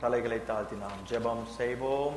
தலைகளை தாழ்த்தி நாம் ஜெபம் செய்வோம்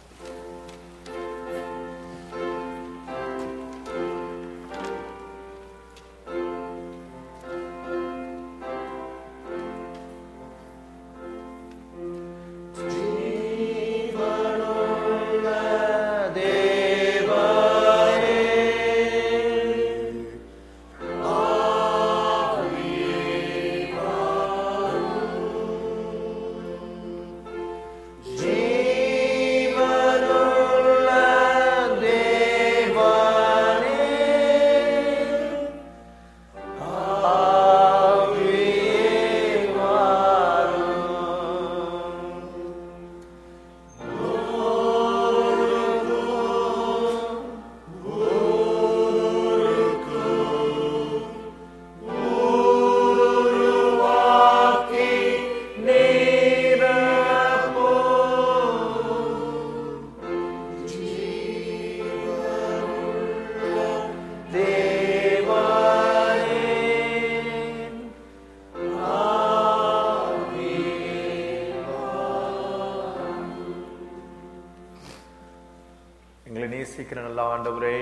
எங்களை நேசிக்கிற நல்ல ஆண்டவரே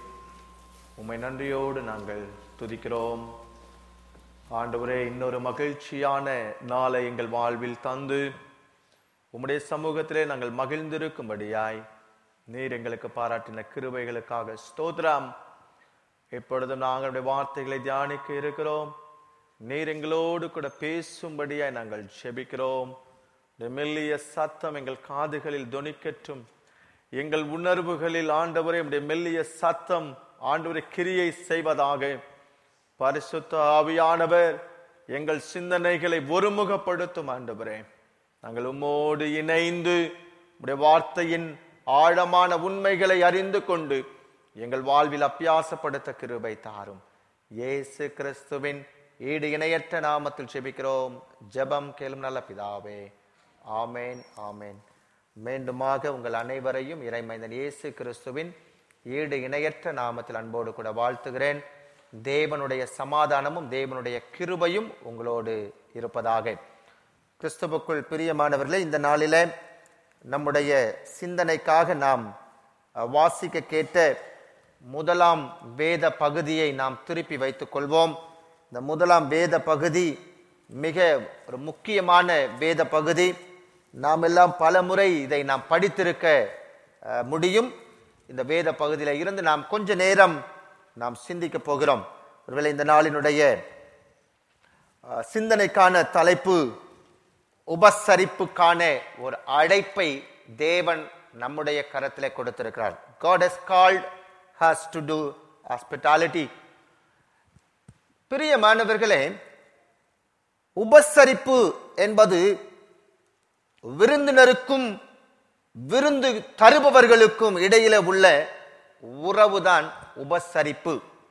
உம்மை நன்றியோடு நாங்கள் துதிக்கிறோம் ஆண்டவரே இன்னொரு மகிழ்ச்சியான நாளை எங்கள் வாழ்வில் தந்து உம்முடைய சமூகத்திலே நாங்கள் மகிழ்ந்திருக்கும்படியாய் நீர் எங்களுக்கு பாராட்டின கிருபைகளுக்காக ஸ்தோத்திரம் இப்பொழுதும் நாங்களுடைய வார்த்தைகளை தியானிக்க இருக்கிறோம் நீர் எங்களோடு கூட பேசும்படியாய் நாங்கள் ஜெபிக்கிறோம் இந்த மெல்லிய சத்தம் எங்கள் காதுகளில் தொனிக்கட்டும் எங்கள் உணர்வுகளில் ஆண்டவரே உம்முடைய மெல்லிய சத்தம் ஆண்டவரை கிரியை செய்வதாக பரிசுத்த ஆவியானவர் எங்கள் சிந்தனைகளை ஒருமுகப்படுத்தும் ஆண்டவரே நாங்கள் உம்மோடு இணைந்து உடைய வார்த்தையின் ஆழமான உண்மைகளை அறிந்து கொண்டு எங்கள் வாழ்வில் அப்பியாசப்படுத்த கிருபை தாரும் இயேசு கிறிஸ்துவின் ஈடு இணையற்ற நாமத்தில் ஜெபிக்கிறோம் ஜெபம் கேளும் நல்ல பிதாவே ஆமேன் ஆமேன் மீண்டுமாக உங்கள் அனைவரையும் இறைமைந்தன் இயேசு கிறிஸ்துவின் ஈடு இணையற்ற நாமத்தில் அன்போடு கூட வாழ்த்துகிறேன் தேவனுடைய சமாதானமும் தேவனுடைய கிருபையும் உங்களோடு இருப்பதாக கிறிஸ்துவுக்குள் பிரியமானவர்களே இந்த நாளிலே நம்முடைய சிந்தனைக்காக நாம் அஹ், வாசிக்க கேட்ட முதலாம் வேத பகுதியை நாம் திருப்பி வைத்துக் கொள்வோம் இந்த முதலாம் வேத பகுதி மிக ஒரு முக்கியமான வேத பகுதி நாம் எல்லாம் பல முறை இதை நாம் படித்திருக்க அஹ், முடியும் இந்த வேத பகுதியில இருந்து நாம் கொஞ்ச நேரம் நாம் சிந்திக்க போகிறோம் ஒருவேளை இந்த நாளினுடைய அஹ், சிந்தனைக்கான தலைப்பு உபசரிப்புக்கான ஒரு அழைப்பை தேவன் நம்முடைய கரத்திலே கொடுத்திருக்கிறார் God has called us to do hospitality பிரியமானவர்களே உபசரிப்பு என்பது விருந்தினருக்கும் விருந்து தருபவர்களுக்கும் இடையில உள்ள உறவுதான் உபசரிப்பு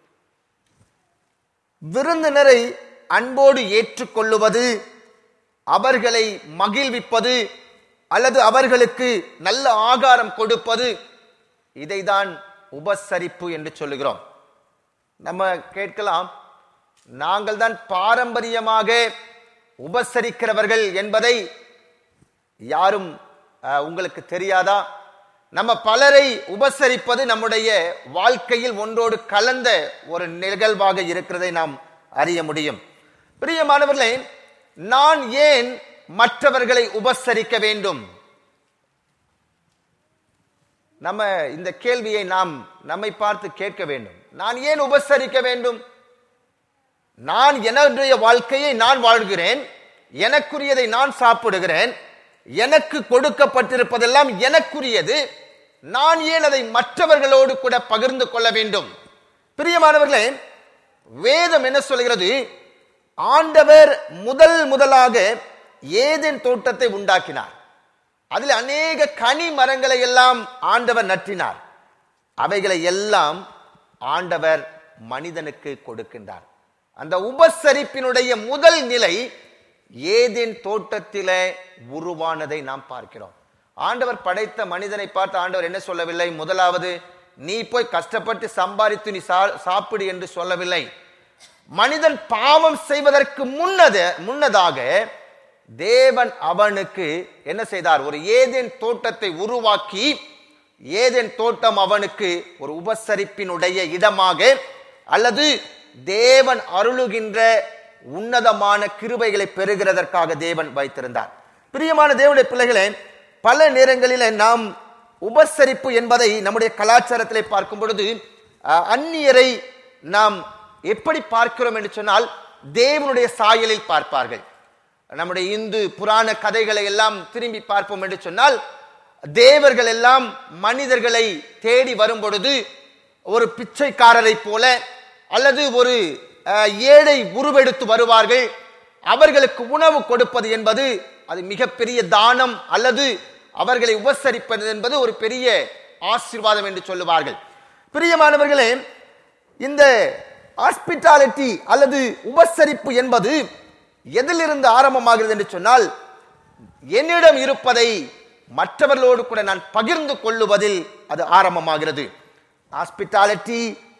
விருந்தினரை அன்போடு ஏற்றுக்கொள்ளுவது அவர்களை மகிழ்விப்பது அல்லது அவர்களுக்கு நல்ல ஆகாரம் கொடுப்பது இதைதான் உபசரிப்பு என்று சொல்லுகிறோம் நம்ம கேட்கலாம் நாங்கள் தான் பாரம்பரியமாக உபசரிக்கிறவர்கள் என்பதை யாரும் அஹ், உங்களுக்கு தெரியாதா நம்ம பலரை உபசரிப்பது நம்முடைய வாழ்க்கையில் ஒன்றோடு கலந்த ஒரு நிகழ்வாக இருக்கிறதை நாம் அறிய முடியும் பிரியமானவர்களே நான் ஏன் மற்றவர்களை உபசரிக்க வேண்டும் நம்ம இந்த கேள்வியை நாம் நம்மை பார்த்து கேட்க வேண்டும் நான் ஏன் உபசரிக்க வேண்டும் நான் என்னுடைய வாழ்க்கையை நான் வாழ்கிறேன் எனக்குரியதை நான் சாப்பிடுகிறேன் எனக்கு கொடுக்கப்பட்டிருப்பதெல்லாம் எனக்குரியது நான் ஏன் அதை மற்றவர்களோடு கூட பகிர்ந்து கொள்ள வேண்டும் பிரியமானவர்களே வேதம் என்ன சொல்கிறது ஆண்டவர் முதல் முதலாக ஏதேன் தோட்டத்தை உண்டாக்கினார் அதில் அநேக கனி மரங்களை எல்லாம் ஆண்டவர் நற்றினார் அவைகளை எல்லாம் ஆண்டவர் மனிதனுக்கு கொடுக்கின்றார் அந்த உபசரிப்பினுடைய முதல் நிலை ஏதேன் தோட்டத்திலே உருவானதை நாம் பார்க்கிறோம் ஆண்டவர் படைத்த மனிதனை பார்த்து ஆண்டவர் என்ன சொல்லவில்லை முதலாவது நீ போய் கஷ்டப்பட்டு சம்பாதித்து நீ சா- சாப்பிடு என்று சொல்லவில்லை மனிதன் பாவம் செய்வதற்கு முன்னது முன்னதாக தேவன் அவனுக்கு என்ன செய்தார் ஒரு ஏதேன் தோட்டத்தை உருவாக்கி ஏதேன் தோட்டம் அவனுக்கு ஒரு உபசரிப்பினுடைய இடமாக அல்லது தேவன் அருளுகின்ற உன்னதமான கிருபைகளை பெறுகிறதற்காக தேவன் வைத்திருந்தார் பிரியமான தேவனுடைய பிள்ளைகளே பல நேரங்களிலே நாம் உபசரிப்பு என்பதை நம்முடைய கலாச்சாரத்திலே பார்க்கும் பொழுது அஹ், அந்நியரை நாம் எப்படி பார்க்கிறோம் என்று சொன்னால் தேவனுடைய சாயலில் பார்ப்பார்கள் நம்முடைய இந்து புராண கதைகளை எல்லாம் திரும்பி பார்ப்போம் என்று சொன்னால் தேவர்கள் எல்லாம் மனிதர்களை தேடி வரும் பொழுது ஒரு பிச்சைக்காரரை போல அல்லது ஒரு அஹ், ஏழை உருவெடுத்து வருவார்கள் அவர்களுக்கு உணவு கொடுப்பது என்பது அது மிகப்பெரிய தானம் அல்லது அவர்களை உபசரிப்பது என்பது ஒரு பெரிய ஆசீர்வாதம் என்று சொல்லுவார்கள் பிரியமானவர்களே இந்த ஹாஸ்பிட்டாலிட்டி அல்லது உபசரிப்பு என்பது எதிலிருந்து ஆரம்பமாகிறது என்று சொன்னால் என்னிடம் இருப்பதை மற்றவர்களோடு கூட நான் பகிர்ந்து கொள்ளுவதில் அது ஆரம்பமாகிறது ஹாஸ்பிட்டாலிட்டி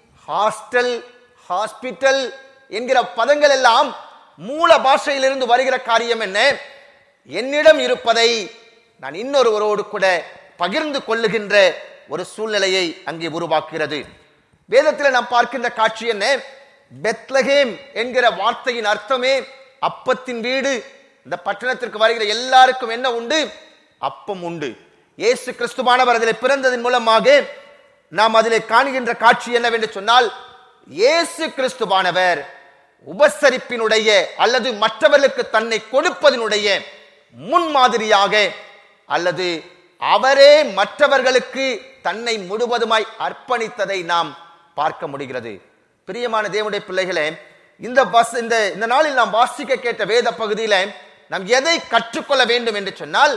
ஹாஸ்டல் ஹாஸ்பிட்டல் என்கிற பதங்கள் எல்லாம் மூல பாஷையிலிருந்து வருகிற காரியம் என்ன என்னிடம் இருப்பதை நான் இன்னொருவரோடு கூட பகிர்ந்து கொள்ளுகின்ற ஒரு சூழ்நிலையை அங்கே உருவாக்குகிறது வேதத்தில் நாம் பார்க்கின்ற காட்சி என்ன பெத்லகேம் என்கிற வார்த்தையின் அர்த்தமே அப்பத்தின் வீடு இந்த பட்டணத்திற்கு வருகிற எல்லாருக்கும் என்ன உண்டு அப்பம் உண்டு இயேசு கிறிஸ்துவானவர் அதிலே பிறந்ததன் மூலமாக நாம் அதிலே காண்கின்ற காட்சி என்னவென்று சொன்னால் இயேசு கிறிஸ்துவானவர் உபசரிப்பினுடைய அல்லது மற்றவர்களுக்கு தன்னை கொடுப்பதனுடைய முன்மாதிரியாக அல்லது அவரே மற்றவர்களுக்கு தன்னை முழுவதுமாய் அர்ப்பணித்ததை நாம் பார்க்க முடிகிறது பிரியமான தேவனுடைய பிள்ளைகளே இந்த பஸ் இந்த இந்த நாளில் நாம் வாசிக்க கேட்ட வேத பகுதியில நாம் எதை கற்றுக்கொள்ள வேண்டும் என்று சொன்னால்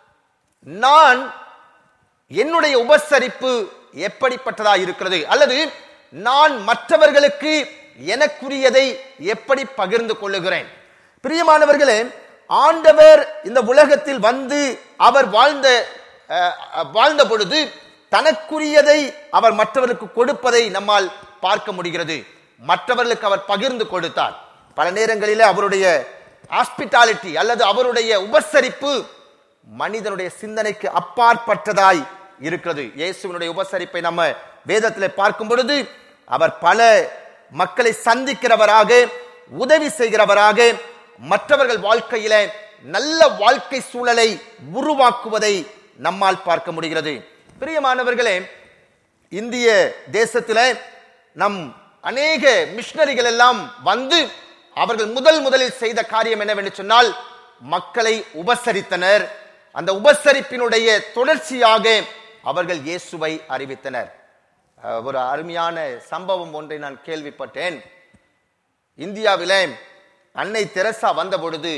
நான் என்னுடைய உபசரிப்பு எப்படிப்பட்டதா இருக்கிறது அல்லது நான் மற்றவர்களுக்கு எனக்குரியதை எப்படி பகிர்ந்து கொள்ளுகிறேன் பிரியமானவர்களே ஆண்டவர் இந்த உலகத்தில் வந்து அவர் வாழ்ந்த அஹ், வாழ்ந்த பொழுது தனக்குரியதை அவர் மற்றவர்களுக்கு கொடுப்பதை நம்மால் பார்க்க முடிகிறது மற்றவர்களுக்கு அவர் பகிர்ந்து கொடுத்தார் பல நேரங்களிலே அவருடைய ஹாஸ்பிட்டாலிட்டி அல்லது அவருடைய உபசரிப்பு மனிதனுடைய சிந்தனைக்கு அப்பாற்பட்டதாய் இருக்கிறது இயேசுவினுடைய உபசரிப்பை நம்ம வேதத்திலே பார்க்கும் பொழுது அவர் பல மக்களை சந்திக்கிறவராக உதவி செய்கிறவராக மற்றவர்கள் வாழ்க்கையில நல்ல வாழ்க்கை சூழலை உருவாக்குவதை நம்மால் பார்க்க முடிகிறது பிரியமானவர்களே இந்திய தேசத்தில நம் அநேக மிஷனரிகள் எல்லாம் வந்து அவர்கள் முதல் முதலில் செய்த காரியம் என்னவென்று சொன்னால் மக்களை உபசரித்தனர் அந்த உபசரிப்பினுடைய தொடர்ச்சியாக அவர்கள் இயேசுவை அறிவித்தனர் அஹ், ஒரு அருமையான சம்பவம் ஒன்றை நான் கேள்விப்பட்டேன் இந்தியாவிலே அன்னை தெரசா வந்த பொழுது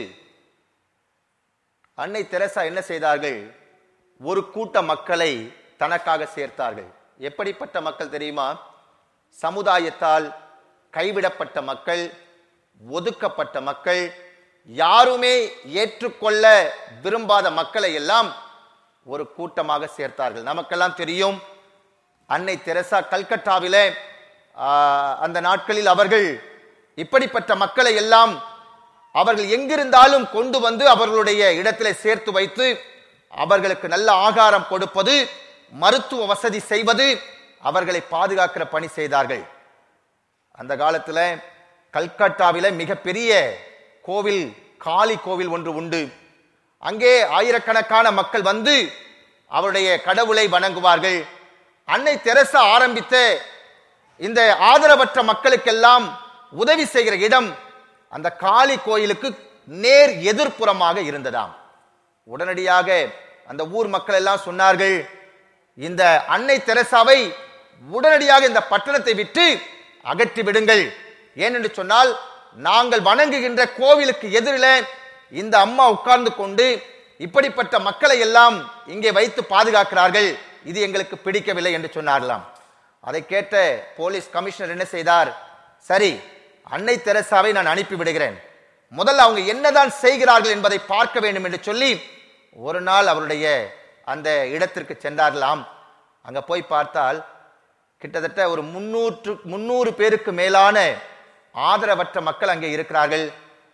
அன்னை தெரசா என்ன செய்தார்கள் ஒரு கூட்ட மக்களை தனக்காக சேர்த்தார்கள் எப்படிப்பட்ட மக்கள் தெரியுமா சமுதாயத்தால் கைவிடப்பட்ட மக்கள் ஒதுக்கப்பட்ட மக்கள் யாருமே ஏற்றுக்கொள்ள விரும்பாத மக்களை எல்லாம் ஒரு கூட்டமாக சேர்த்தார்கள் நமக்கெல்லாம் தெரியும் அன்னை தெரசா கல்கட்டாவிலே ஆஹ், அந்த நாட்களில் அவர்கள் இப்படிப்பட்ட மக்களை எல்லாம் அவர்கள் எங்கிருந்தாலும் கொண்டு வந்து அவர்களுடைய இடத்திலே சேர்த்து வைத்து அவர்களுக்கு நல்ல ஆகாரம் கொடுப்பது மருத்துவ வசதி செய்வது அவர்களை பாதுகாக்கிற பணி செய்தார்கள் அந்த காலத்துல கல்கட்டாவில மிகப்பெரிய கோவில் காளி கோவில் ஒன்று உண்டு அங்கே ஆயிரக்கணக்கான மக்கள் வந்து அவருடைய கடவுளை வணங்குவார்கள் அன்னை தெரசா ஆரம்பித்த இந்த ஆதரவற்ற மக்களுக்கெல்லாம் உதவி செய்கிற இடம் அந்த காளி கோயிலுக்கு நேர் எதிர்ப்புறமாக இருந்ததாம் உடனடியாக அந்த ஊர் மக்கள் எல்லாம் சொன்னார்கள் இந்த அன்னை தெரசாவை உடனடியாக இந்த பட்டணத்தை விட்டு அகற்றி விடுங்கள் ஏனென்று சொன்னால் நாங்கள் வணங்குகின்ற கோவிலுக்கு எதிரில இந்த அம்மா உட்கார்ந்து கொண்டு இப்படிப்பட்ட மக்களை எல்லாம் இங்கே வைத்து பாதுகாக்கிறார்கள் இது எங்களுக்கு பிடிக்கவில்லை என்று சொன்னார்களாம் அதை கேட்ட போலீஸ் கமிஷனர் என்ன செய்தார் சரி அன்னை தெரசாவை நான் அனுப்பி விடுகிறேன் முதல்ல அவங்க என்னதான் செய்கிறார்கள் என்பதை பார்க்க வேண்டும் என்று சொல்லி ஒரு நாள் அவருடைய அந்த இடத்திற்கு சென்றார்களாம் அங்க போய் பார்த்தால் கிட்டத்தட்ட ஒரு முன்னூற்று முன்னூறு பேருக்கு மேலான ஆதரவற்ற மக்கள் அங்கே இருக்கிறார்கள்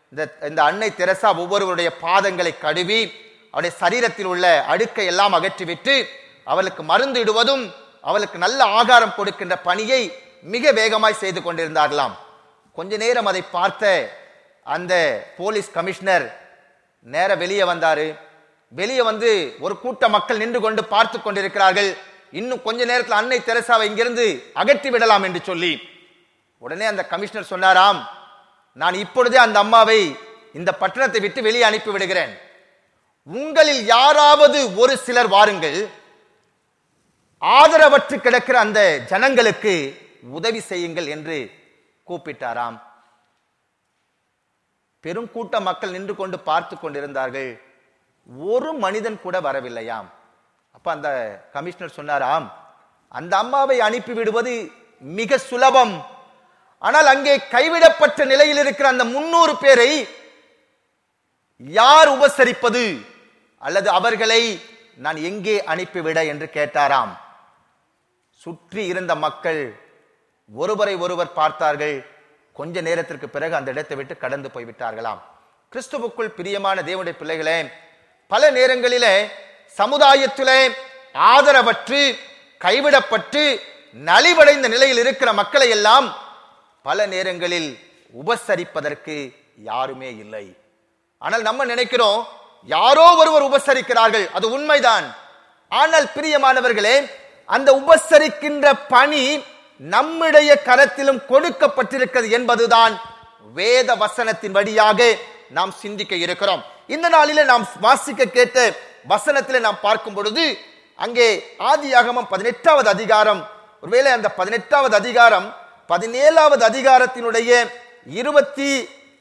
இந்த இந்த அன்னை தெரசா ஒவ்வொருவருடைய பாதங்களை கழுவி அவருடைய சரீரத்தில் உள்ள அழுக்கை எல்லாம் அகற்றிவிட்டு அவளுக்கு மருந்து இடுவதும் அவளுக்கு நல்ல ஆகாரம் கொடுக்கின்ற பணியை மிக வேகமாய் செய்து கொண்டிருந்தார்களாம் கொஞ்ச நேரம் அதை பார்த்த அந்த போலீஸ் கமிஷனர் நேர வெளியே வந்தாரு வெளியே வந்து ஒரு கூட்ட மக்கள் நின்று கொண்டு பார்த்து கொண்டிருக்கிறார்கள் இன்னும் கொஞ்ச நேரத்தில் அன்னை தெரசாவை இங்கிருந்து அகற்றி விடலாம் என்று சொல்லி உடனே அந்த கமிஷனர் சொன்னாராம் நான் இப்பொழுதே அந்த அம்மாவை இந்த பட்டணத்தை விட்டு வெளியே அனுப்பி விடுகிறேன் உங்களில் யாராவது ஒரு சிலர் வாருங்கள் ஆதரவற்று கிடக்கிற அந்த ஜனங்களுக்கு உதவி செய்யுங்கள் என்று கூப்பிட்டாராம் பெரும் கூட்ட மக்கள் நின்று கொண்டு பார்த்து கொண்டிருந்தார்கள் ஒரு மனிதன் கூட வரவில்லையாம் அப்ப அந்த கமிஷனர் சொன்னாராம் அந்த அம்மாவை அனுப்பி விடுவது மிக சுலபம் ஆனால் அங்கே கைவிடப்பட்ட நிலையில் இருக்கிற அந்த முன்னூறு பேரை யார் உபசரிப்பது அல்லது அவர்களை நான் எங்கே அனுப்பிவிட என்று கேட்டாராம் சுற்றி இருந்த மக்கள் ஒருவரை ஒருவர் பார்த்தார்கள் கொஞ்ச நேரத்திற்கு பிறகு அந்த இடத்தை விட்டு கடந்து போய்விட்டார்களாம் கிறிஸ்துவுக்குள் பிரியமான தேவனுடைய பிள்ளைகளே பல நேரங்களிலே சமுதாயத்திலே ஆதரவற்று கைவிடப்பட்டு நலிவடைந்த நிலையில் இருக்கிற மக்களை எல்லாம் பல நேரங்களில் உபசரிப்பதற்கு யாருமே இல்லை ஆனால் நம்ம நினைக்கிறோம் யாரோ ஒருவர் உபசரிக்கிறார்கள் அது உண்மைதான் ஆனால் பிரியமானவர்களே அந்த உபசரிக்கின்ற பணி நம்முடைய கரத்திலும் கொடுக்கப்பட்டிருக்கிறது என்பதுதான் வேத வசனத்தின் வழியாக நாம் சிந்திக்க இருக்கிறோம் இந்த நாளிலே நாம் வாசிக்க கேட்ட வசனத்திலே நாம் பார்க்கும் பொழுது அங்கே ஆதியாகமம் பதினெட்டாவது அதிகாரம் ஒருவேளை அந்த பதினெட்டாவது அதிகாரம் பதினேழாவது அதிகாரத்தினுடைய இருபத்தி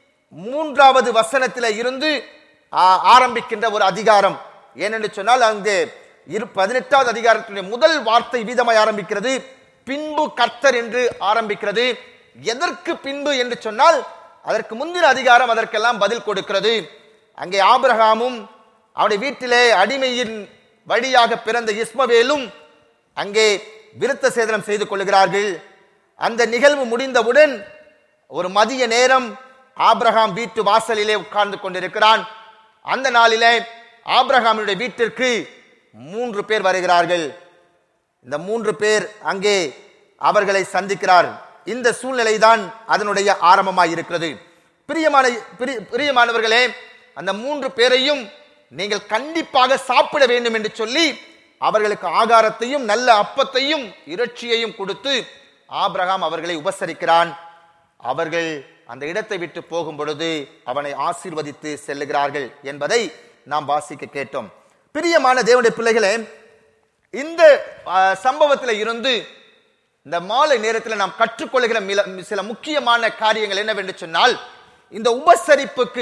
மூன்றாவது வசனத்தில இருந்து ஆ, ஆரம்பிக்கின்ற ஒரு அதிகாரம் ஏனென்று சொன்னால் அங்கு இரு பதினெட்டாவது அதிகாரத்தினுடைய முதல் வார்த்தை வீதமாய் ஆரம்பிக்கிறது பின்பு கர்த்தர் என்று ஆரம்பிக்கிறது எதற்கு பின்பு என்று சொன்னால் அதற்கு முந்தின அதிகாரம் அதற்கெல்லாம் பதில் கொடுக்கிறது அங்கே ஆபிரகாமும் அவனுடைய வீட்டிலே அடிமையின் வழியாக பிறந்த இஸ்மவேலும் அங்கே விருத்த சேதனம் செய்து கொள்கிறார்கள் அந்த நிகழ்வு முடிந்தவுடன் ஒரு மதிய நேரம் ஆபிரகாம் வீட்டு வாசலிலே உட்கார்ந்து கொண்டிருக்கிறான் அந்த நாளிலே ஆபிரகாமுடைய வீட்டிற்கு மூன்று பேர் வருகிறார்கள் இந்த மூன்று பேர் அங்கே அவர்களை சந்திக்கிறார் இந்த சூழ்நிலை தான் அதனுடைய ஆரம்பமாய் இருக்கிறது பிரியமான பிரி- பிரியமானவர்களே அந்த மூன்று பேரையும் நீங்கள் கண்டிப்பாக சாப்பிட வேண்டும் என்று சொல்லி அவர்களுக்கு ஆகாரத்தையும் நல்ல அப்பத்தையும் இறைச்சியையும் கொடுத்து ஆபிரகாம் அவர்களை உபசரிக்கிறான் அவர்கள் அந்த இடத்தை விட்டு போகும் பொழுது அவனை ஆசீர்வதித்து செல்லுகிறார்கள் என்பதை நாம் வாசிக்க கேட்டோம் பிரியமான தேவனுடைய பிள்ளைகளே இந்த அஹ், சம்பவத்துல இருந்து இந்த மாலை நேரத்தில் நாம் கற்றுக்கொள்கிற மில- சில முக்கியமான காரியங்கள் என்னவென்று சொன்னால் இந்த உபசரிப்புக்கு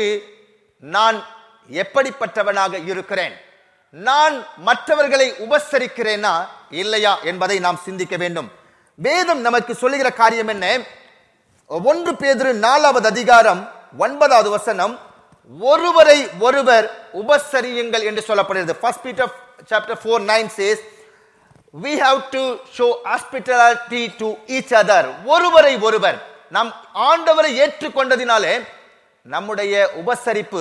நான் எப்படிப்பட்டவனாக இருக்கிறேன் நான் மற்றவர்களை உபசரிக்கிறேனா இல்லையா என்பதை நாம் சிந்திக்க வேண்டும் வேதம் நமக்கு சொல்லுகிற காரியம் என்ன ஒன்று பேதுரு நாலாவது அதிகாரம் ஒன்பதாவது வசனம் ஒருவரை ஒருவர் உபசரியுங்கள் என்று சொல்லப்படுகிறது first Peter chapter four nine says we have to show hospitality to each other ஒருவரை ஒருவர் நாம் ஆண்டவரை ஏற்றுக்கொண்டதினாலே நம்முடைய உபசரிப்பு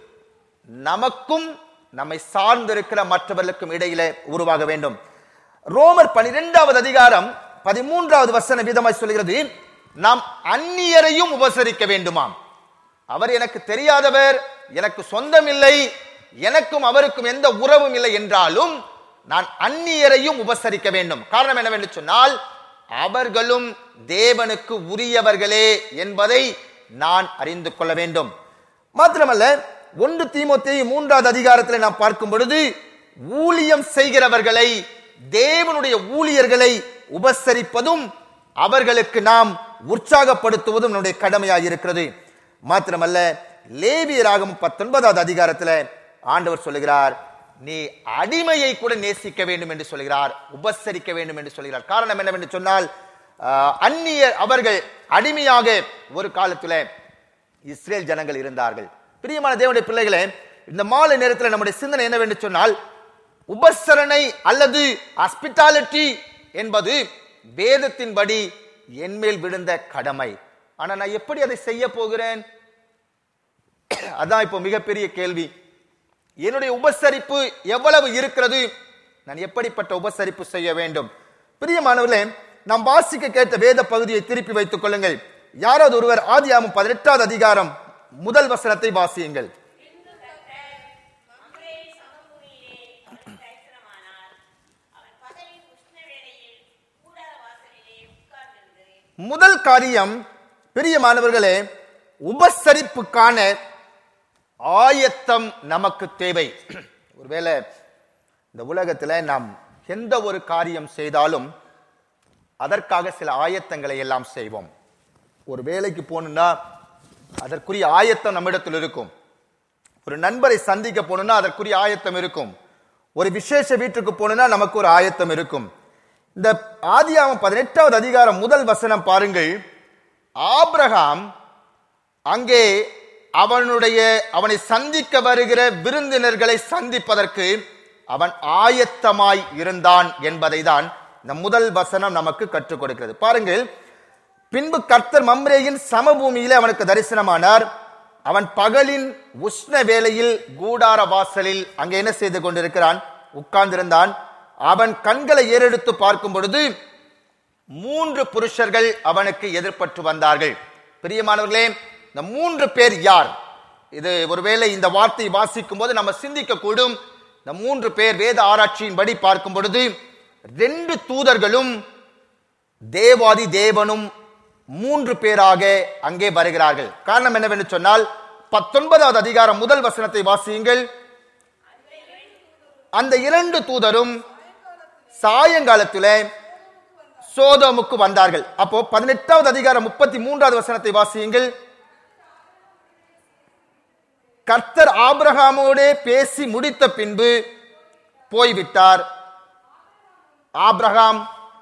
நமக்கும் நம்மை சார்ந்திருக்கிற மற்றவர்களுக்கும் இடையிலே உருவாக வேண்டும் ரோமர் பனிரெண்டாவது அதிகாரம் பதிமூன்றாவது வசன விதமாய் சொல்கிறது நாம் அந்நியரையும் உபசரிக்க வேண்டுமாம் அவர் எனக்கு தெரியாதவர் எனக்கு சொந்தம் இல்லை எனக்கும் அவருக்கும் எந்த உறவும் இல்லை என்றாலும் நான் அந்நியரையும் உபசரிக்க வேண்டும் காரணம் என்னவென்று சொன்னால் அவர்களும் தேவனுக்கு உரியவர்களே என்பதை நான் அறிந்து கொள்ள வேண்டும் மாத்திரமல்ல ஒன்று தீமோத்தேயு மூன்றாவது அதிகாரத்தில் நாம் பார்க்கும் பொழுது ஊழியம் செய்கிறவர்களை தேவனுடைய ஊழியர்களை உபசரிப்பதும் அவர்களுக்கு நாம் உற்சாகப்படுத்துவதும் நம்முடைய கடமையாயிருக்கிறது மாத்திரமல்ல லேவியராகும் பத்தொன்பதாவது அதிகாரத்துல ஆண்டவர் சொல்லுகிறார் நீ அடிமையை கூட நேசிக்க வேண்டும் என்று சொல்கிறார் உபசரிக்க வேண்டும் என்று சொல்கிறார் காரணம் என்னவென்று சொன்னால் ஆஹ், அந்நியர் அவர்கள் அடிமையாக ஒரு காலத்துல இஸ்ரேல் ஜனங்கள் இருந்தார்கள் பிரியமான தேவனுடைய பிள்ளைகளே இந்த மாலை நேரத்தில் நம்முடைய சிந்தனை என்னவென்று சொன்னால் உபசரணை அல்லது ஹாஸ்பிட்டாலிட்டி என்பது வேதத்தின்படி என்மேல் விழுந்த கடமை ஆனா நான் எப்படி அதை செய்ய போகிறேன் அதான் இப்போ மிகப்பெரிய கேள்வி என்னுடைய உபசரிப்பு எவ்வளவு இருக்கிறது நான் எப்படிப்பட்ட உபசரிப்பு செய்ய வேண்டும் பிரியமானவர்களே நாம் வாசிக்க கேட்ட வேத பகுதியை திருப்பி வைத்துக் கொள்ளுங்கள் யாராவது ஒருவர் ஆதியாமம் பதினெட்டாவது அதிகாரம் முதல் வசனத்தை வாசியுங்கள் பின்பு கர்த்தர் மம்ரேயின் சமபூமியிலே அவனுக்கு தரிசனமானார். அவன் பகலின் உஷ்ண வேளையில் கூடார வாசலிலே உட்கார்ந்திருந்து முதல் காரியம் பிரியமானவர்களே உபசரிப்புக்கான ஆயத்தம் நமக்கு தேவை ஒருவேளை இந்த உலகத்துல நாம் எந்த ஒரு காரியம் செய்தாலும் அதற்காக சில ஆயத்தங்களை எல்லாம் செய்வோம் ஒரு வேலைக்கு போகணும்னா அதற்குரிய ஆயத்தம் நம்மிடத்தில் இருக்கும் ஒரு நண்பரை சந்திக்க போகணும்னா அதற்குரிய ஆயத்தம் இருக்கும் ஒரு விசேஷ வீட்டுக்கு போகணும்னா நமக்கு ஒரு ஆயத்தம் இருக்கும் இந்த ஆதியாகமம் பதினெட்டாவது அதிகாரம் முதல் வசனம் பாருங்கள் ஆபிரகாம் அங்கே அவனுடைய அவனை சந்திக்க வருகிற விருந்தினர்களை சந்திப்பதற்கு அவன் ஆயத்தமாய் இருந்தான் என்பதை தான் இந்த முதல் வசனம் நமக்கு கற்றுக் கொடுக்கிறது பாருங்கள் பின்பு கர்த்தர் மம்ரேயின் சமபூமியிலே அவனுக்கு தரிசனமானார் அவன் பகலின் உஷ்ண வேளையில் கூடார வாசலில் அங்கே என்ன செய்து கொண்டிருக்கிறான் உட்கார்ந்திருந்தான் அவன் கண்களை ஏறெடுத்து பார்க்கும் பொழுது மூன்று புருஷர்கள் அவனுக்கு எதிர்பட்டு வந்தார்கள் பிரியமானவர்களே இந்த மூன்று பேர் யார் இது ஒருவேளை இந்த வார்த்தை வாசிக்கும் போது நம்ம சிந்திக்க கூடும் இந்த மூன்று பேர் வேத ஆராய்ச்சியின்படி பார்க்கும் பொழுது ரெண்டு தூதர்களும் தேவாதி தேவனும் மூன்று பேராக அங்கே வருகிறார்கள் காரணம் என்னவென்று சொன்னால் பத்தொன்பதாவது அதிகாரம் முதல் வசனத்தை வாசியுங்கள் அந்த இரண்டு தூதரும் சாயங்காலத்திலே சோதோமுக்கு வந்தார்கள் அப்போ பதினெட்டாவது அதிகாரம் முப்பத்தி மூன்றாவது வசனத்தை வாசியுங்கள் கர்த்தர் ஆபிரகாமோடே பேசி முடித்த பின்பு போய்விட்டார் ஆபிரகாம்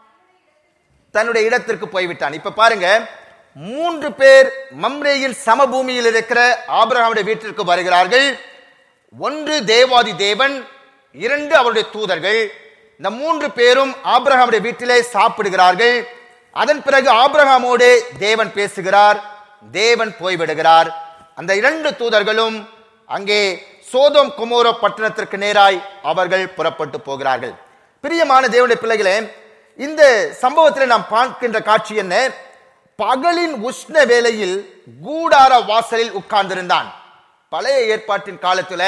தன்னுடைய இடத்திற்கு போய்விட்டான் இப்ப பாருங்க மூன்று பேர் மம்ரேயின் சமபூமியில் இருக்கிற ஆபிரகாமுடைய வீட்டிற்கு வருகிறார்கள் ஒன்று தேவாதி தேவன் இரண்டு அவருடைய தூதர்கள் இந்த மூன்று பேரும் ஆபிரகாமுடைய வீட்டிலே சாப்பிடுகிறார்கள் அதன் பிறகு ஆபிரகாமோடு தேவன் பேசுகிறார் தேவன் போய்விடுகிறார் அந்த இரண்டு தூதர்களும் அங்கே சோதோம் குமோரோ பட்டணத்திற்கு நேராய் அவர்கள் புறப்பட்டு போகிறார்கள் பிரியமான தேவனுடைய பிள்ளைகளே இந்த சம்பவத்தில் நாம் பார்க்கின்ற காட்சி என்ன பகலின் உஷ்ண வேளையில் கூடார வாசலில் உட்கார்ந்திருந்தான் பழைய ஏற்பாட்டின் காலத்துல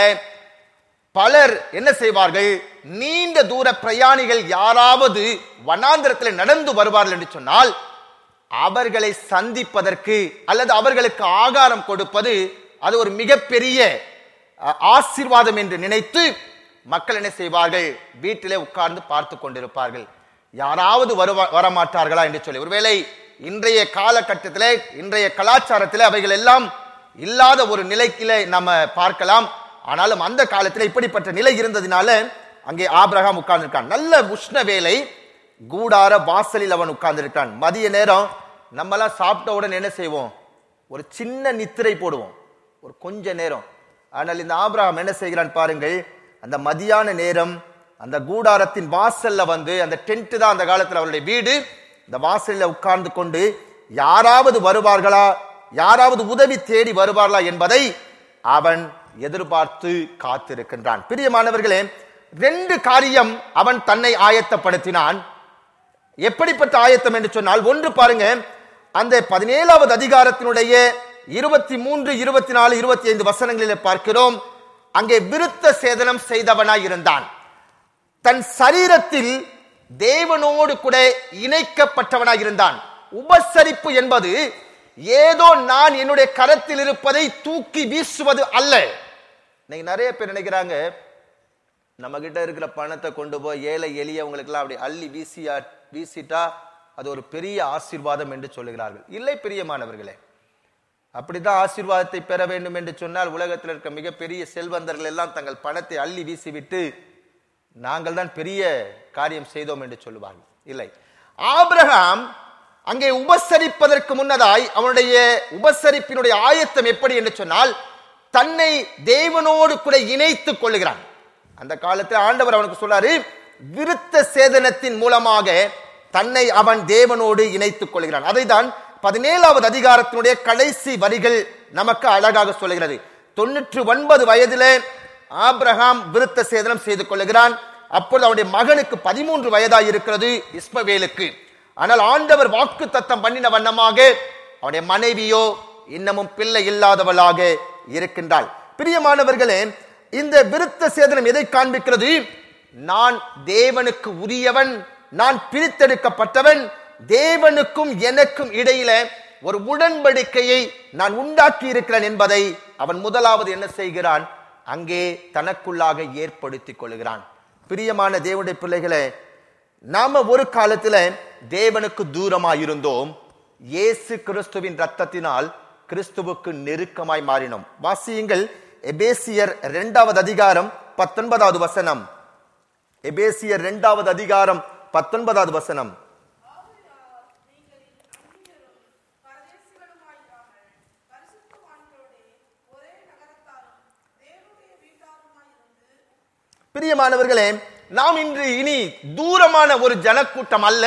பலர் என்ன செய்வார்கள் நீண்ட தூர பிரயாணிகள் யாராவது வனாந்திரத்தில் நடந்து வருவார்கள் என்று சொன்னால் அவர்களை சந்திப்பதற்கு அல்லது அவர்களுக்கு ஆகாரம் கொடுப்பது அது ஒரு மிகப்பெரிய அஹ், ஆசீர்வாதம் என்று நினைத்து மக்கள் என்ன செய்வார்கள் வீட்டிலே உட்கார்ந்து பார்த்து கொண்டிருப்பார்கள் யாராவது வருவா வரமாட்டார்களா என்று சொல்லி ஒருவேளை இன்றைய காலகட்டத்திலே இன்றைய கலாச்சாரத்திலே அவைகள் எல்லாம் இல்லாத ஒரு நிலைக்கில நம்ம பார்க்கலாம் ஆனாலும் அந்த காலத்தில் இப்படிப்பட்ட நிலை இருந்ததினால அங்கே ஆபிரகாம் உட்கார்ந்திருக்கான் நல்ல உஷ்ண வேலை கூடார வாசலில் அவன் உட்கார்ந்திருக்கான் மதிய நேரம் நம்மலாம் சாப்பிட்ட உடனே என்ன செய்வோம் ஒரு சின்ன நித்திரை போடுவோம் ஒரு கொஞ்ச நேரம் ஆனால் இந்த ஆபிரகாம் என்ன செய்கிறான் பாருங்கள் அந்த மதியான நேரம் அந்த கூடாரத்தின் வாசல்ல வந்து அந்த டென்ட் தான் அந்த காலத்துல அவருடைய வீடு இந்த வாசல்ல உட்கார்ந்து கொண்டு யாராவது வருவார்களா யாராவது உதவி தேடி வருவார்களா என்பதை அவன் எதிர்பார்த்து காத்திருக்கின்றான் பிரியமானவர்களே ரெண்டு காரியம் அவன் தன்னை ஆயத்தப்படுத்தினான் எப்படிப்பட்ட ஆயத்தம் என்று சொன்னால் ஒன்று பாருங்க அந்த பதினேழாவது அதிகாரத்தினுடைய இருபத்தி மூன்று இருபத்தி நாலு இருபத்தி ஐந்து வசனங்களிலே பார்க்கிறோம் அங்கே விருத்த சேதனம் செய்தவனாய் இருந்தான் தன் சரீரத்தில் தேவனோடு கூட இணைக்கப்பட்டவனாய் இருந்தான் உபசரிப்பு என்பது ஏதோ நான் என்னுடைய கரத்தில் இருப்பதை தூக்கி வீசுவது அல்ல இன்னைக்கு நிறைய பேர் நினைக்கிறாங்க நம்ம கிட்ட இருக்கிற பணத்தை கொண்டு போய் ஏழை எளியவங்களுக்கெல்லாம் அப்படி அள்ளி வீசியா வீசிட்டா அது ஒரு பெரிய ஆசீர்வாதம் என்று சொல்லுகிறார்கள் இல்லை பிரியமானவர்களே அப்படிதான் ஆசீர்வாதத்தை பெற வேண்டும் என்று சொன்னால் உலகத்தில் இருக்க மிகப்பெரிய செல்வந்தர்கள் எல்லாம் தங்கள் பணத்தை அள்ளி வீசிவிட்டு நாங்கள் தான் பெரிய காரியம் செய்தோம் என்று சொல்லுவார்கள் இல்லை ஆபிரகாம் அங்கே உபசரிப்பதற்கு முன்னதாய் அவனுடைய உபசரிப்பினுடைய ஆயத்தம் எப்படி என்று சொன்னால் தன்னை தேவனோடு கூட இணைத்துக் கொள்ளுகிறான் அந்த காலத்தில் ஆண்டவர் அவனுக்கு சொன்னாரு விருத்த சேதனத்தின் மூலமாக தன்னை அவன் தேவனோடு இணைத்துக் கொள்கிறான் அதைதான் பதினேழாவது அதிகாரத்தினுடைய கடைசி வரிகள் நமக்கு அழகாக சொல்லுகிறது தொண்ணூற்று ஒன்பது வயதிலே ஆபிரகாம் விருத்த சேதனம் செய்து கொள்ளுகிறான் அப்பொழுது அவனுடைய மகனுக்கு பதிமூன்று வயதாய் இருக்கிறது இஸ்மவேலுக்கு ஆனால் ஆண்டவர் வாக்கு தத்தம் பண்ணின வண்ணமாக அவனுடைய மனைவியோ இன்னமும் பிள்ளை இல்லாதவளாக இருக்கின்றாள் பிரியமானவர்களே இந்த விருத்த சேதனம் எதை காண்பிக்கிறது நான் தேவனுக்கு உரியவன் நான் பிரித்தெடுக்கப்பட்டவன் தேவனுக்கும் எனக்கும் இடையில ஒரு உடன்படிக்கையை நான் உண்டாக்கி இருக்கிறேன் என்பதை அவன் முதலாவது என்ன செய்கிறான் அங்கே தனக்குள்ளாக ஏற்படுத்திக் கொள்கிறான் பிரியமான தேவனுடைய பிள்ளைகளே நாம ஒரு காலத்துல தேவனுக்கு தூரமாய் இருந்தோம் இயேசு கிறிஸ்துவின் ரத்தத்தினால் கிறிஸ்துவுக்கு நெருக்கமாய் மாறினோம் வாசியுங்கள் எபேசியர் இரண்டாவது அதிகாரம் பத்தொன்பதாவது வசனம் எபேசியர் இரண்டாவது அதிகாரம் பத்தொன்பதாவது வசனம் ஆகையால் நீங்கள் அந்நியரும் பரதேசிகளுமாயிராமல் பரிசுத்தவான்களோடே ஒரே நகரத்தாரும் தேவனுடைய வீட்டாருமாயிருந்து பிரியமானவர்களே நாம் இன்று இனி தூரமான ஒரு ஜனக்கூட்டம் அல்ல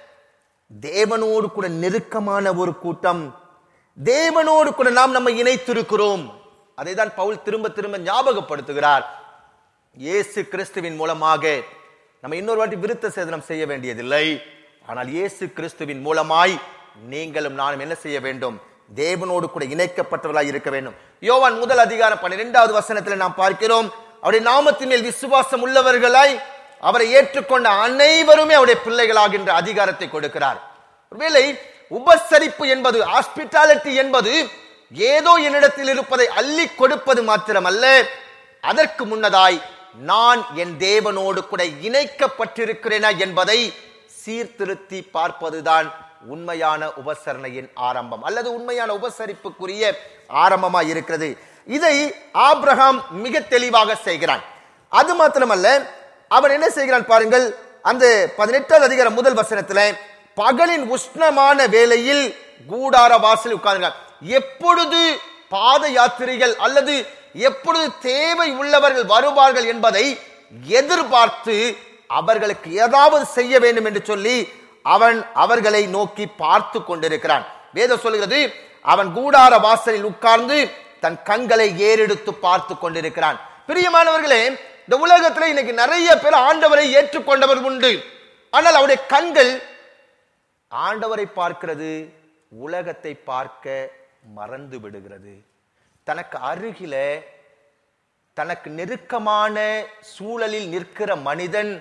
தேவனோடு கூட நெருக்கமான ஒரு கூட்டம் தேவனோடு கூட நாம் நம்மை இணைத்திருக்கிறோம் அதை தான் பவுல் திரும்ப திரும்ப ஞாபகப்படுத்துகிறார் இயேசு கிறிஸ்துவின் மூலமாக நம்ம இன்னொரு வாட்டி விருத்த சேதனம் செய்ய வேண்டியதில்லை ஆனால் இயேசு கிறிஸ்துவின் மூலமாய் நீங்களும் நானும் என்ன செய்ய வேண்டும் தேவனோடு கூட இணைக்கப்பட்டவர்களாய் இருக்க வேண்டும் யோவான் முதல் அதிகாரம் பன்னிரெண்டாவது வசனத்தில் நாம் பார்க்கிறோம் அவருடைய நாமத்தின் மேல் விசுவாசம் உள்ளவர்களாய் அவரை ஏற்றுக்கொண்ட அனைவருமே அவருடைய பிள்ளைகளாகின்ற அதிகாரத்தை கொடுக்கிறார் ஒருவேளை உபசரிப்பு என்பது ஹாஸ்பிட்டாலிட்டி என்பது ஏதோ என்னிடத்தில் இருப்பதை அள்ளி கொடுப்பது மாத்திரமல்ல அதற்கு முன்னதாய் நான் என் தேவனோடு கூட இணைக்கப்பட்டிருக்கிறேனா என்பதை சீர்திருத்தி பார்ப்பதுதான் உண்மையான உபசரணையின் ஆரம்பம் அல்லது உண்மையான உபசரிப்புக்குரிய ஆரம்பமாய் இருக்கிறது இதை ஆபிரகாம் மிக தெளிவாக செய்கிறான் அது மாத்திரமல்ல அவன் என்ன செய்கிறான் பாருங்கள் அந்த பதினெட்டாவது அதிகாரம் முதல் வசனத்துல பகலின் உஷ்ணமான வேளையில் கூடார வாசல் உட்கார்ந்தார் எப்பொழுது பாத யாத்திரைகள் அல்லது எப்பொழுது தேவை உள்ளவர்கள் வருவார்கள் என்பதை எதிர்பார்த்து அவர்களுக்கு ஏதாவது செய்ய வேண்டும் என்று சொல்லி அவன் அவர்களை நோக்கி பார்த்து கொண்டிருக்கிறான் வேதம் சொல்கிறது அவன் கூடார வாசலில் உட்கார்ந்து தன் கண்களை ஏறெடுத்து பார்த்து கொண்டிருக்கிறான் பிரியமானவர்களே இந்த உலகத்துல இன்னைக்கு நிறைய பேர் ஆண்டவரை ஏற்றுக்கொண்டவர் உண்டு ஆனால் அவருடைய கண்கள் ஆண்டவரை பார்க்கிறது உலகத்தை பார்க்க மறந்து விடுகிறது தனக்கு அருகில தனக்கு நெருக்கமான சூழலில் நிற்கிற மனிதன்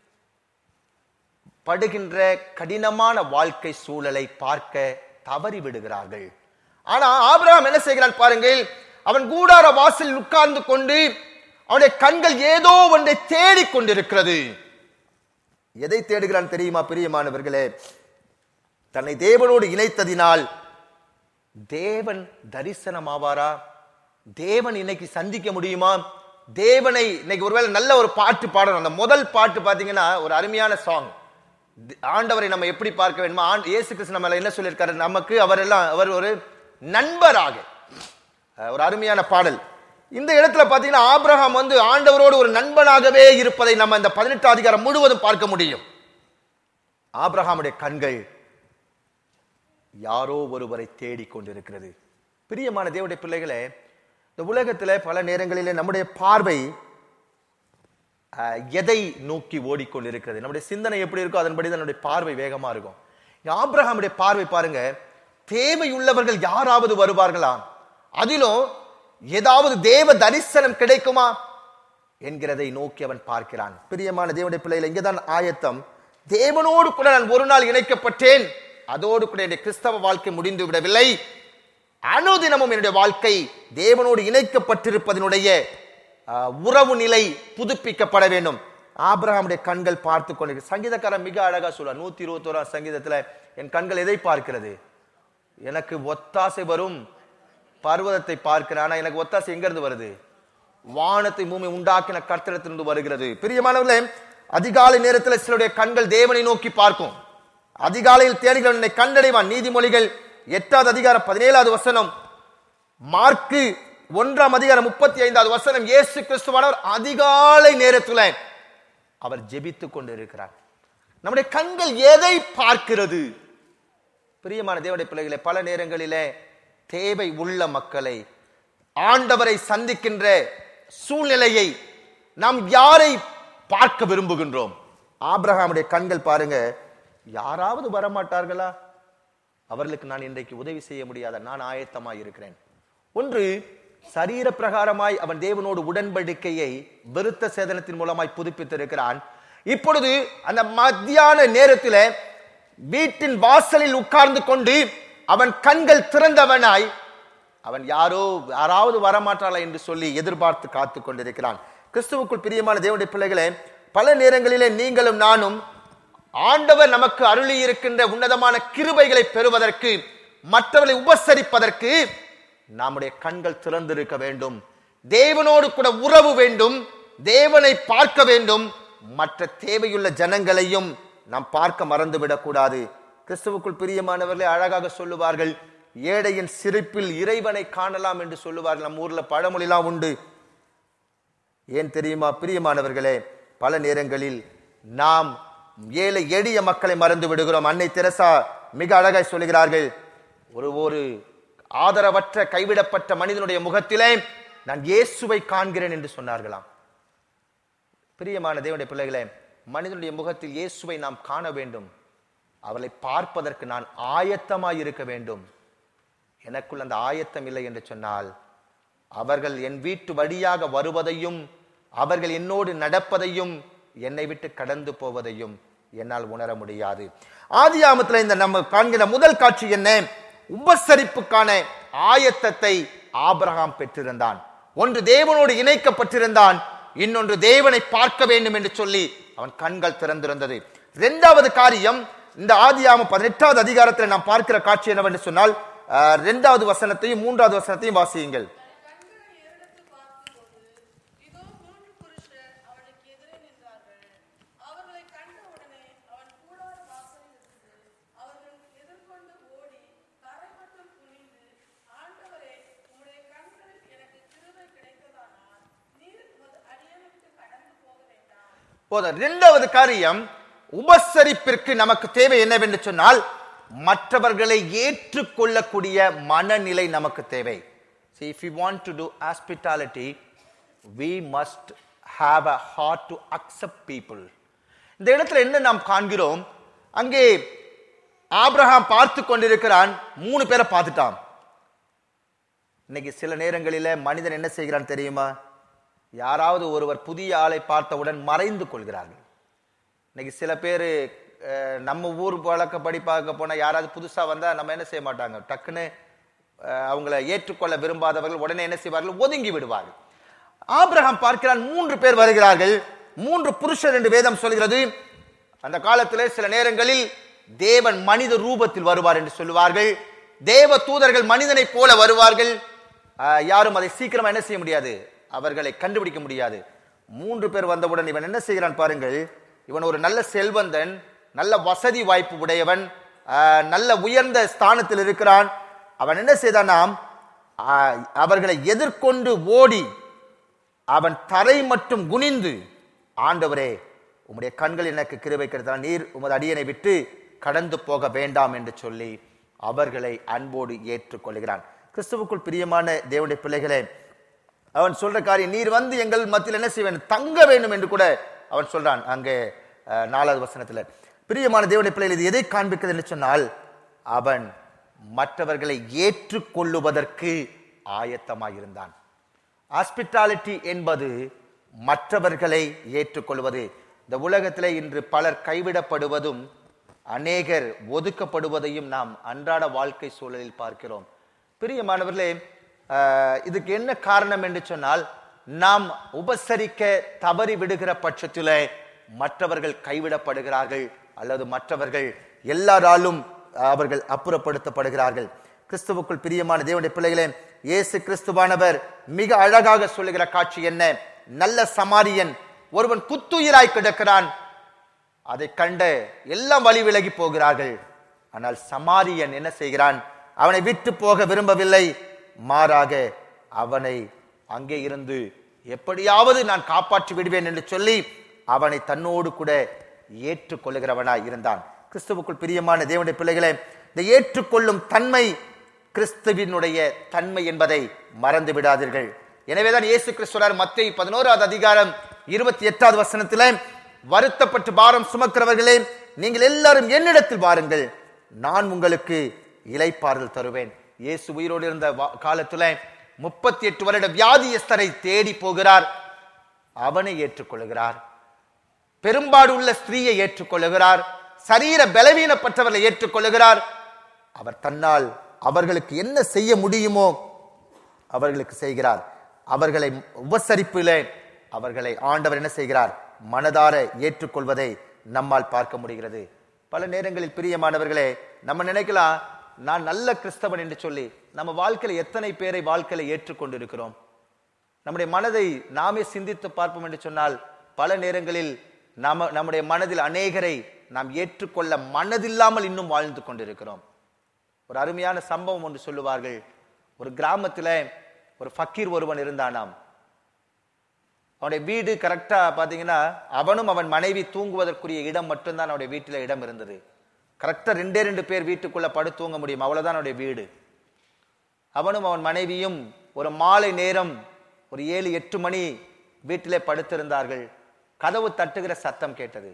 படுகின்ற கடினமான வாழ்க்கை சூழலை பார்க்க தவறி விடுகிறார்கள் ஆனா ஆபிரகாம் என்ன செய்கிறான் பாருங்கள் அவன் கூடார வாசலில் உட்கார்ந்து கொண்டு அவனுடைய கண்கள் ஏதோ ஒன்றை தேடிக் கொண்டிருக்கிறது எதை தேடுகிறான் தெரியுமா பிரியமானவர்களே தன்னை தேவனோடு இணைத்ததினால் தேவன் தரிசனமாவாரா தேவன் இன்னைக்கு சந்திக்க முடியுமா தேவனை இன்னைக்கு ஒருவேளை நல்ல ஒரு பாட்டு பாடணும் அந்த முதல் பாட்டு பாத்தீங்கன்னா ஒரு அருமையான சாங் ஆண்டவரை நம்ம எப்படி பார்க்க வேண்டுமா ஆண் இயேசு கிறிஸ்து நம்ம என்ன சொல்லியிருக்காரு நமக்கு அவர் எல்லாம் அவர் ஒரு நண்பராக அஹ், ஒரு அருமையான பாடல் இந்த இடத்துல பாத்தீங்கன்னா ஆபிரகாம் வந்து ஆண்டவரோடு ஒரு நண்பனாகவே இருப்பதை நம்ம இந்த பதினெட்டு அதிகாரம் முழுவதும் பார்க்க முடியும் ஆபிரகாமுடைய கண்கள் யாரோ ஒருவரை தேடிக் கொண்டிருக்கிறது பிரியமான தேவனுடைய பிள்ளைகளே இந்த உலகத்துல பல நேரங்களிலே நம்முடைய பார்வை அஹ், எதை நோக்கி ஓடிக்கொண்டிருக்கிறது நம்முடைய சிந்தனை எப்படி இருக்கோ அதன்படி தான் நம்முடைய பார்வை வேகமா இருக்கும் இங்க ஆபிரகாமுடைய பார்வை பாருங்க தேவையுள்ளவர்கள் யாராவது வருவார்களா அதிலும் ஏதாவது தேவ தரிசனம் கிடைக்குமா என்கிறதை நோக்கி அவன் பார்க்கிறான் பிரியமான தேவனுடைய பிள்ளைகள் இங்கதான் ஆயத்தம் தேவனோடு கூட நான் ஒரு நாள் இணைக்கப்பட்டேன் அதோடு கூட என்னுடைய கிறிஸ்தவ வாழ்க்கை முடிந்து விடவில்லை அனுதினமும் என்னுடைய வாழ்க்கை தேவனோடு இணைக்கப்பட்டிருப்பதனுடைய அஹ், உறவு நிலை புதுப்பிக்கப்பட வேண்டும் ஆபிரகாமுடைய கண்கள் பார்த்து கொண்டு சங்கீதக்காரன் மிக அழகா சொல்றார் நூத்தி இருபத்தோராம் சங்கீதத்துல என் கண்கள் எதை பார்க்கிறது எனக்கு ஒத்தாசை வரும் பர்வதத்தை பார்க்கிறேன் ஆனா எனக்கு ஒத்தாசை எங்க இருந்து வருது வானத்தை பூமி உண்டாக்கின கர்த்தரத்திலிருந்து வருகிறது பிரியமானவர்களே அதிகாலை நேரத்தில் சிலருடைய கண்கள் தேவனை நோக்கி பார்க்கும் அதிகாலையில் தேடுகிறவனை கண்டடைவான் நீதிமொழிகள் எட்டாவது அதிகாரம் பதினேழாவது வசனம் மார்க்கு ஒன்றாம் அதிகாரம் முப்பத்தி ஐந்தாவது வசனம் இயேசு கிறிஸ்துவானவர் அதிகாலை நேரத்துல அவர் ஜெபித்துக் கொண்டிருக்கிறார் நம்முடைய கண்கள் எதை பார்க்கிறது பிரியமான தேவனுடைய பிள்ளைகளே பல நேரங்களிலே தேவை உள்ள மக்களை ஆண்டவரை சந்திக்கின்ற சூழ்நிலையை நாம் யாரை பார்க்க விரும்புகின்றோம் ஆபிரகாமுடைய கண்கள் பாருங்க யாராவது வரமாட்டார்களா அவர்களுக்கு நான் இன்றைக்கு உதவி செய்ய முடியாத நான் ஆயத்தமாய் இருக்கிறேன் ஒன்று சரீர பிரகாரமாய் அவன் தேவனோடு உடன்படிக்கையை விருத்த சேதனத்தின் மூலமாய் புதுப்பித்திருக்கிறான் இப்பொழுது அந்த மத்தியான நேரத்தில வீட்டின் வாசலில் உட்கார்ந்து கொண்டு அவன் கண்கள் திறந்தவனாய் அவன் யாரோ யாராவது வரமாட்டாளா என்று சொல்லி எதிர்பார்த்து காத்து கொண்டிருக்கிறான் கிறிஸ்துவுக்குள் பிரியமான தேவனுடைய பிள்ளைகளே பல நேரங்களிலே நீங்களும் நானும் ஆண்டவர் நமக்கு அருளி இருக்கின்ற உன்னதமான கிருபைகளை பெறுவதற்கு மற்றவர்களை உபசரிப்பதற்கு நம்முடைய கண்கள் திறந்திருக்க வேண்டும் தேவனோடு கூட உறவு வேண்டும் தேவனை பார்க்க வேண்டும் மற்ற தேவையுள்ள ஜனங்களையும் நாம் பார்க்க மறந்துவிடக் கூடாது கிறிஸ்துவுக்குள் பிரியமானவர்களே அழகாக சொல்லுவார்கள் ஏழையின் சிரிப்பில் இறைவனை காணலாம் என்று சொல்லுவார்கள் நம்ம ஊர்ல பழமொழிலாம் உண்டு ஏன் தெரியுமா பிரியமானவர்களே பல நேரங்களில் நாம் ஏழை எளிய மக்களை மறந்து விடுகிறோம் அன்னை தெரசா மிக அழகாய் சொல்லுகிறார்கள் ஒரு ஒரு ஆதரவற்ற கைவிடப்பட்ட மனிதனுடைய முகத்திலே நான் இயேசுவை காண்கிறேன் என்று சொன்னார்களாம் பிரியமான தேவனுடைய பிள்ளைகளே மனிதனுடைய முகத்தில் இயேசுவை நாம் காண வேண்டும் அவளை பார்ப்பதற்கு நான் ஆயத்தமாய் இருக்க வேண்டும் எனக்குள் அந்த ஆயத்தம் இல்லை என்று சொன்னால் அவர்கள் என் வீட்டு வழியாக வருவதையும் அவர்கள் என்னோடு நடப்பதையும் என்னை விட்டு கடந்து போவதையும் என்னால் உணர முடியாது ஆதியாமத்துல இந்த நம்ம காண்கிற முதல் காட்சி என்ன உபசரிப்புக்கான ஆயத்தத்தை ஆபிரகாம் பெற்றிருந்தான் ஒன்று தேவனோடு இணைக்கப்பட்டிருந்தான் இன்னொன்று தேவனை பார்க்க வேண்டும் என்று சொல்லி அவன் கண்கள் திறந்திருந்தது இரண்டாவது காரியம் இந்த ஆதியாம பதினெட்டாவது அதிகாரத்தில் நாம் பார்க்கிற காட்சி என்னவென்று சொன்னால் அஹ், இரண்டாவது வசனத்தையும் மூன்றாவது வசனத்தையும் வாசியுங்கள் கண்களை ஏறெடுத்து பார்த்தபோது, இதோ மூன்று புருஷர் அவனுக்கு எதிரே நின்றார்கள். அவர்களை கண்டவுடனே அவன் கூடார வாசலில் இருந்து அவர்கள் எதிர்கொண்டு ஓடி தரை மட்டும் குனிந்து, ஆண்டவரே, உம்முடைய கண்களில் எனக்கு கிருபை கிடைத்ததானால், நீர் உமது அடியேனை விட்டு கடந்து போக வேண்டாம். போதும் இரண்டாவது காரியம் உபசரிப்பிற்கு நமக்கு தேவை என்னவென்று சொன்னால் மற்றவர்களை ஏற்றுக்கொள்ளக்கூடிய மனநிலை நமக்கு தேவை See, if we want to do hospitality, we must have a heart to accept people. இந்த இடத்துல என்ன நாம் காண்கிறோம் அங்கே ஆபிரகாம் பார்த்து கொண்டிருக்கிறான் மூணு பேரை பார்த்துட்டான் இன்னைக்கு சில நேரங்களில மனிதன் என்ன செய்கிறான் தெரியுமா யாராவது ஒருவர் புதிய ஆளை பார்த்தவுடன் மறைந்து கொள்கிறார்கள் இன்னைக்கு சில பேர் நம்ம ஊர் வழக்கப்படி பார்க்க போனா யாராவது புதுசா வந்தா நம்ம என்ன செய்ய மாட்டாங்க டக்குன்னு அஹ், அவங்கள ஏற்றுக்கொள்ள விரும்பாதவர்கள் உடனே என்ன செய்வார்கள் ஒதுங்கி விடுவார்கள் ஆபிரகாம் பார்க்கிறான் மூன்று பேர் வருகிறார்கள் மூன்று புருஷர் என்று வேதம் சொல்கிறது அந்த காலத்திலே சில நேரங்களில் தேவன் மனித ரூபத்தில் வருவார் என்று சொல்லுவார்கள் தேவ தூதர்கள் மனிதனைப் போல வருவார்கள் ஆஹ், யாரும் அதை சீக்கிரமா என்ன செய்ய முடியாது அவர்களை கண்டுபிடிக்க முடியாது மூன்று பேர் வந்தவுடன் இவன் என்ன செய்கிறான் பாருங்கள் இவன் ஒரு நல்ல செல்வந்தன் நல்ல வசதி வாய்ப்பு உடையவன் ஆஹ், நல்ல உயர்ந்த ஸ்தானத்தில் இருக்கிறான் அவன் என்ன செய்தானாம் ஆஹ், அவர்களை எதிர்கொண்டு ஓடி அவன் தரை மட்டும் குனிந்து ஆண்டவரே உம்முடைய கண்கள் எனக்கு கிருபை கிடைத்தால் நீர் உமது அடியனை விட்டு கடந்து போக வேண்டாம் என்று சொல்லி அவர்களை அன்போடு ஏற்றுக்கொள்கிறான் கிறிஸ்துவுக்குள் பிரியமான தேவனுடைய பிள்ளைகளே அவன் சொல்ற காரியம் நீர் வந்து எங்கள் மத்தியில் என்ன செய்ய வேண்டும் தங்க வேண்டும் என்று கூட அவன் சொல்றான் அங்கே அஹ், நாலாவது வசனத்துல பிரியமான தேவனுடைய பிள்ளைகள் இது எதை காண்பிக்கிறது என்று சொன்னால் அவன் மற்றவர்களை ஏற்றுக்கொள்ளுவதற்கு ஆயத்தமாயிருந்தான் ஹாஸ்பிட்டாலிட்டி என்பது மற்றவர்களை ஏற்றுக்கொள்வது இந்த உலகத்திலே இன்று பலர் கைவிடப்படுவதும் அநேகர் ஒதுக்கப்படுவதையும் நாம் அன்றாட வாழ்க்கை சூழலில் பார்க்கிறோம் பிரியமானவர்களே ஆஹ், இதுக்கு என்ன காரணம் என்று சொன்னால் நாம் உபசரிக்க தவறி விடுகிற பட்சத்திலே மற்றவர்கள் கைவிடப்படுகிறார்கள் அல்லது மற்றவர்கள் எல்லாராலும் அவர்கள் அப்புறப்படுத்தப்படுகிறார்கள் கிறிஸ்துவுக்குள் பிரியமான தேவனுடைய பிள்ளைகளே இயேசு கிறிஸ்துவானவர் மிக அழகாக சொல்லுகிற காட்சி என்ன நல்ல சமாரியன் ஒருவன் குத்துயிராய் கிடக்கிறான் அதை கண்ட எல்லாம் வழி விலகி போகிறார்கள் ஆனால் சமாரியன் என்ன செய்கிறான் அவனை விட்டு போக விரும்பவில்லை மாறாக அவனை அங்கே இருந்து எப்படியாவது நான் காப்பாற்றி விடுவேன் என்று சொல்லி அவனை தன்னோடு கூட ஏற்றுக்கொள்ளுகிறவனாய் இருந்தான் கிறிஸ்துவுக்குள் பிரியமான தேவனுடைய பிள்ளைகளே இந்த ஏற்றுக்கொள்ளும் தன்மை கிறிஸ்துவினுடைய தன்மை என்பதை மறந்து விடாதீர்கள் எனவேதான் இயேசு கிறிஸ்துவார் மத்திய பதினோராவது அதிகாரம் இருபத்தி எட்டாவது வசனத்திலே வருத்தப்பட்டு பாரம் சுமக்கிறவர்களே நீங்கள் எல்லாரும் என்னிடத்தில் வாருங்கள் நான் உங்களுக்கு இலைப்பாறுதல் தருவேன் இயேசு உயிரோடு இருந்த வா- காலத்துல முப்பத்தி எட்டு வருட வியாதியஸ்தரை தேடி போகிறார் அவனை ஏற்றுக்கொள்கிறார் பெரும்பாடு உள்ள ஸ்திரீயை ஏற்றுக்கொள்ளுகிறார் சரீர பலவீனப்பட்டவர்களை ஏற்றுக்கொள்ளுகிறார் அவர் தன்னால் அவர்களுக்கு என்ன செய்ய முடியுமோ அவர்களுக்கு செய்கிறார் அவர்களை உபசரிப்பிலே அவர்களை ஆண்டவர் என்ன செய்கிறார் மனதார ஏற்றுக்கொள்வதை நம்மால் பார்க்க முடிகிறது பல நேரங்களில் பிரியமானவர்களே நம்ம நினைக்கலாம் நான் நல்ல கிறிஸ்தவன் என்று சொல்லி நம்ம வாழ்க்கையில எத்தனை பேரை வாழ்க்கையில ஏற்றுக்கொண்டிருக்கிறோம் நம்முடைய மனதை நாமே சிந்தித்து பார்ப்போம் என்று சொன்னால் பல நேரங்களில் நாம நம்முடைய மனதில் அநேகரை நாம் ஏற்றுக்கொள்ள மனதில்லாமல் இன்னும் வாழ்ந்து கொண்டிருக்கிறோம் ஒரு அருமையான சம்பவம் ஒன்று சொல்லுவார்கள் ஒரு கிராமத்துல ஒரு ஃபக்கீர் ஒருவன் இருந்தானாம் அவனுடைய வீடு கரெக்டா பாத்தீங்கன்னா அவனும் அவன் மனைவி தூங்குவதற்குரிய இடம் மட்டும்தான் அவனுடைய வீட்டில இடம் இருந்தது கரெக்டா ரெண்டே ரெண்டு பேர் வீட்டுக்குள்ள படுத்து தூங்க முடியும் அவ்வளவுதான் அவனுடைய வீடு அவனும் அவன் மனைவியும் ஒரு மாலை நேரம் ஒரு ஏழு எட்டு மணி வீட்டிலே படுத்திருந்தார்கள் கதவு தட்டுகிற சத்தம் கேட்டது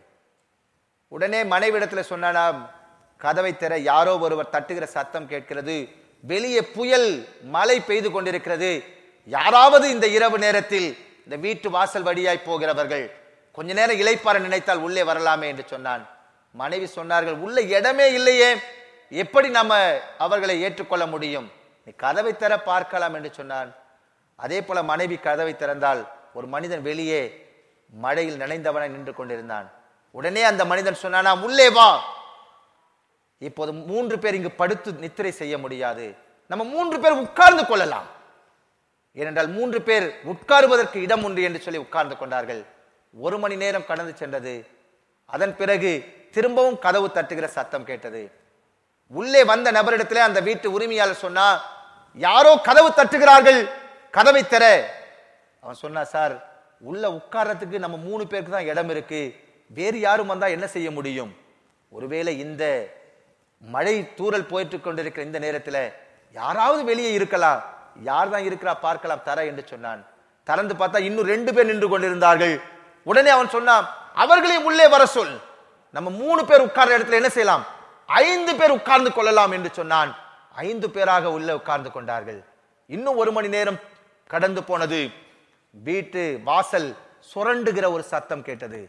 உடனே மனைவிடத்துல சொன்னானாம் கதவை திற யாரோ ஒருவர் தட்டுகிற சத்தம் கேட்கிறது வெளியே புயல் மழை பெய்து கொண்டிருக்கிறது யாராவது இந்த இரவு நேரத்தில் இந்த வீட்டு வாசல் வழியாய் போகிறவர்கள் கொஞ்ச நேரம் இளைப்பாற நினைத்தால் உள்ளே வரலாமே என்று சொன்னான் மனைவி சொன்னார்கள் உள்ள இடமே இல்லையே எப்படி நம்ம அவர்களை ஏற்றுக்கொள்ள முடியும் நீ கதவை திற பார்க்கலாம் என்று சொன்னான் அதே போல மனைவி கதவை திறந்தால் ஒரு மனிதன் வெளியே மழையில் நனைந்தவனாய் நின்று கொண்டிருந்தான் உடனே அந்த மனிதன் சொன்னானா உள்ளே வா இப்போது மூன்று பேர் இங்கு படுத்து நித்திரை செய்ய முடியாது நம்ம மூன்று பேர் உட்கார்ந்து கொள்ளலாம் ஏனென்றால் மூன்று பேர் உட்காருவதற்கு இடம் உண்டு என்று சொல்லி உட்கார்ந்து கொண்டார்கள் ஒரு மணி நேரம் கடந்து சென்றது அதன் பிறகு திரும்பவும் கதவு தட்டுகிற சத்தம் கேட்டது உள்ளே வந்த நபரிடத்திலே அந்த வீட்டு உரிமையாளர் சொன்னா யாரோ கதவு தட்டுகிறார்கள் கதவை திற அவன் சொன்னா சார் உள்ள உட்கார்றதுக்கு நம்ம மூணு பேருக்கு தான் இடம் இருக்கு வேறு யாரும் வந்தா என்ன செய்ய முடியும் ஒருவேளை இந்த மழை தூறல் போயிட்டு கொண்டிருக்கிற இந்த நேரத்துல யாராவது வெளியே இருக்கலாம் யார் தான் இருக்கிறா பார்க்கலாம் தர என்று சொன்னான் திறந்து பார்த்தா இன்னும் ரெண்டு பேர் நின்று கொண்டிருந்தார்கள் உடனே அவன் சொன்னான் அவர்களையும் உள்ளே வர சொல் நம்ம மூணு பேர் உட்கார்ந்த இடத்துல என்ன செய்யலாம் ஐந்து பேர் உட்கார்ந்து கொள்ளலாம் என்று சொன்னான் ஐந்து பேராக உள்ள உட்கார்ந்து கொண்டார்கள் இன்னும் ஒரு மணி நேரம் கடந்து போனது வீட்டு வாசல் சுரண்டுகிற ஒரு சத்தம் கேட்டது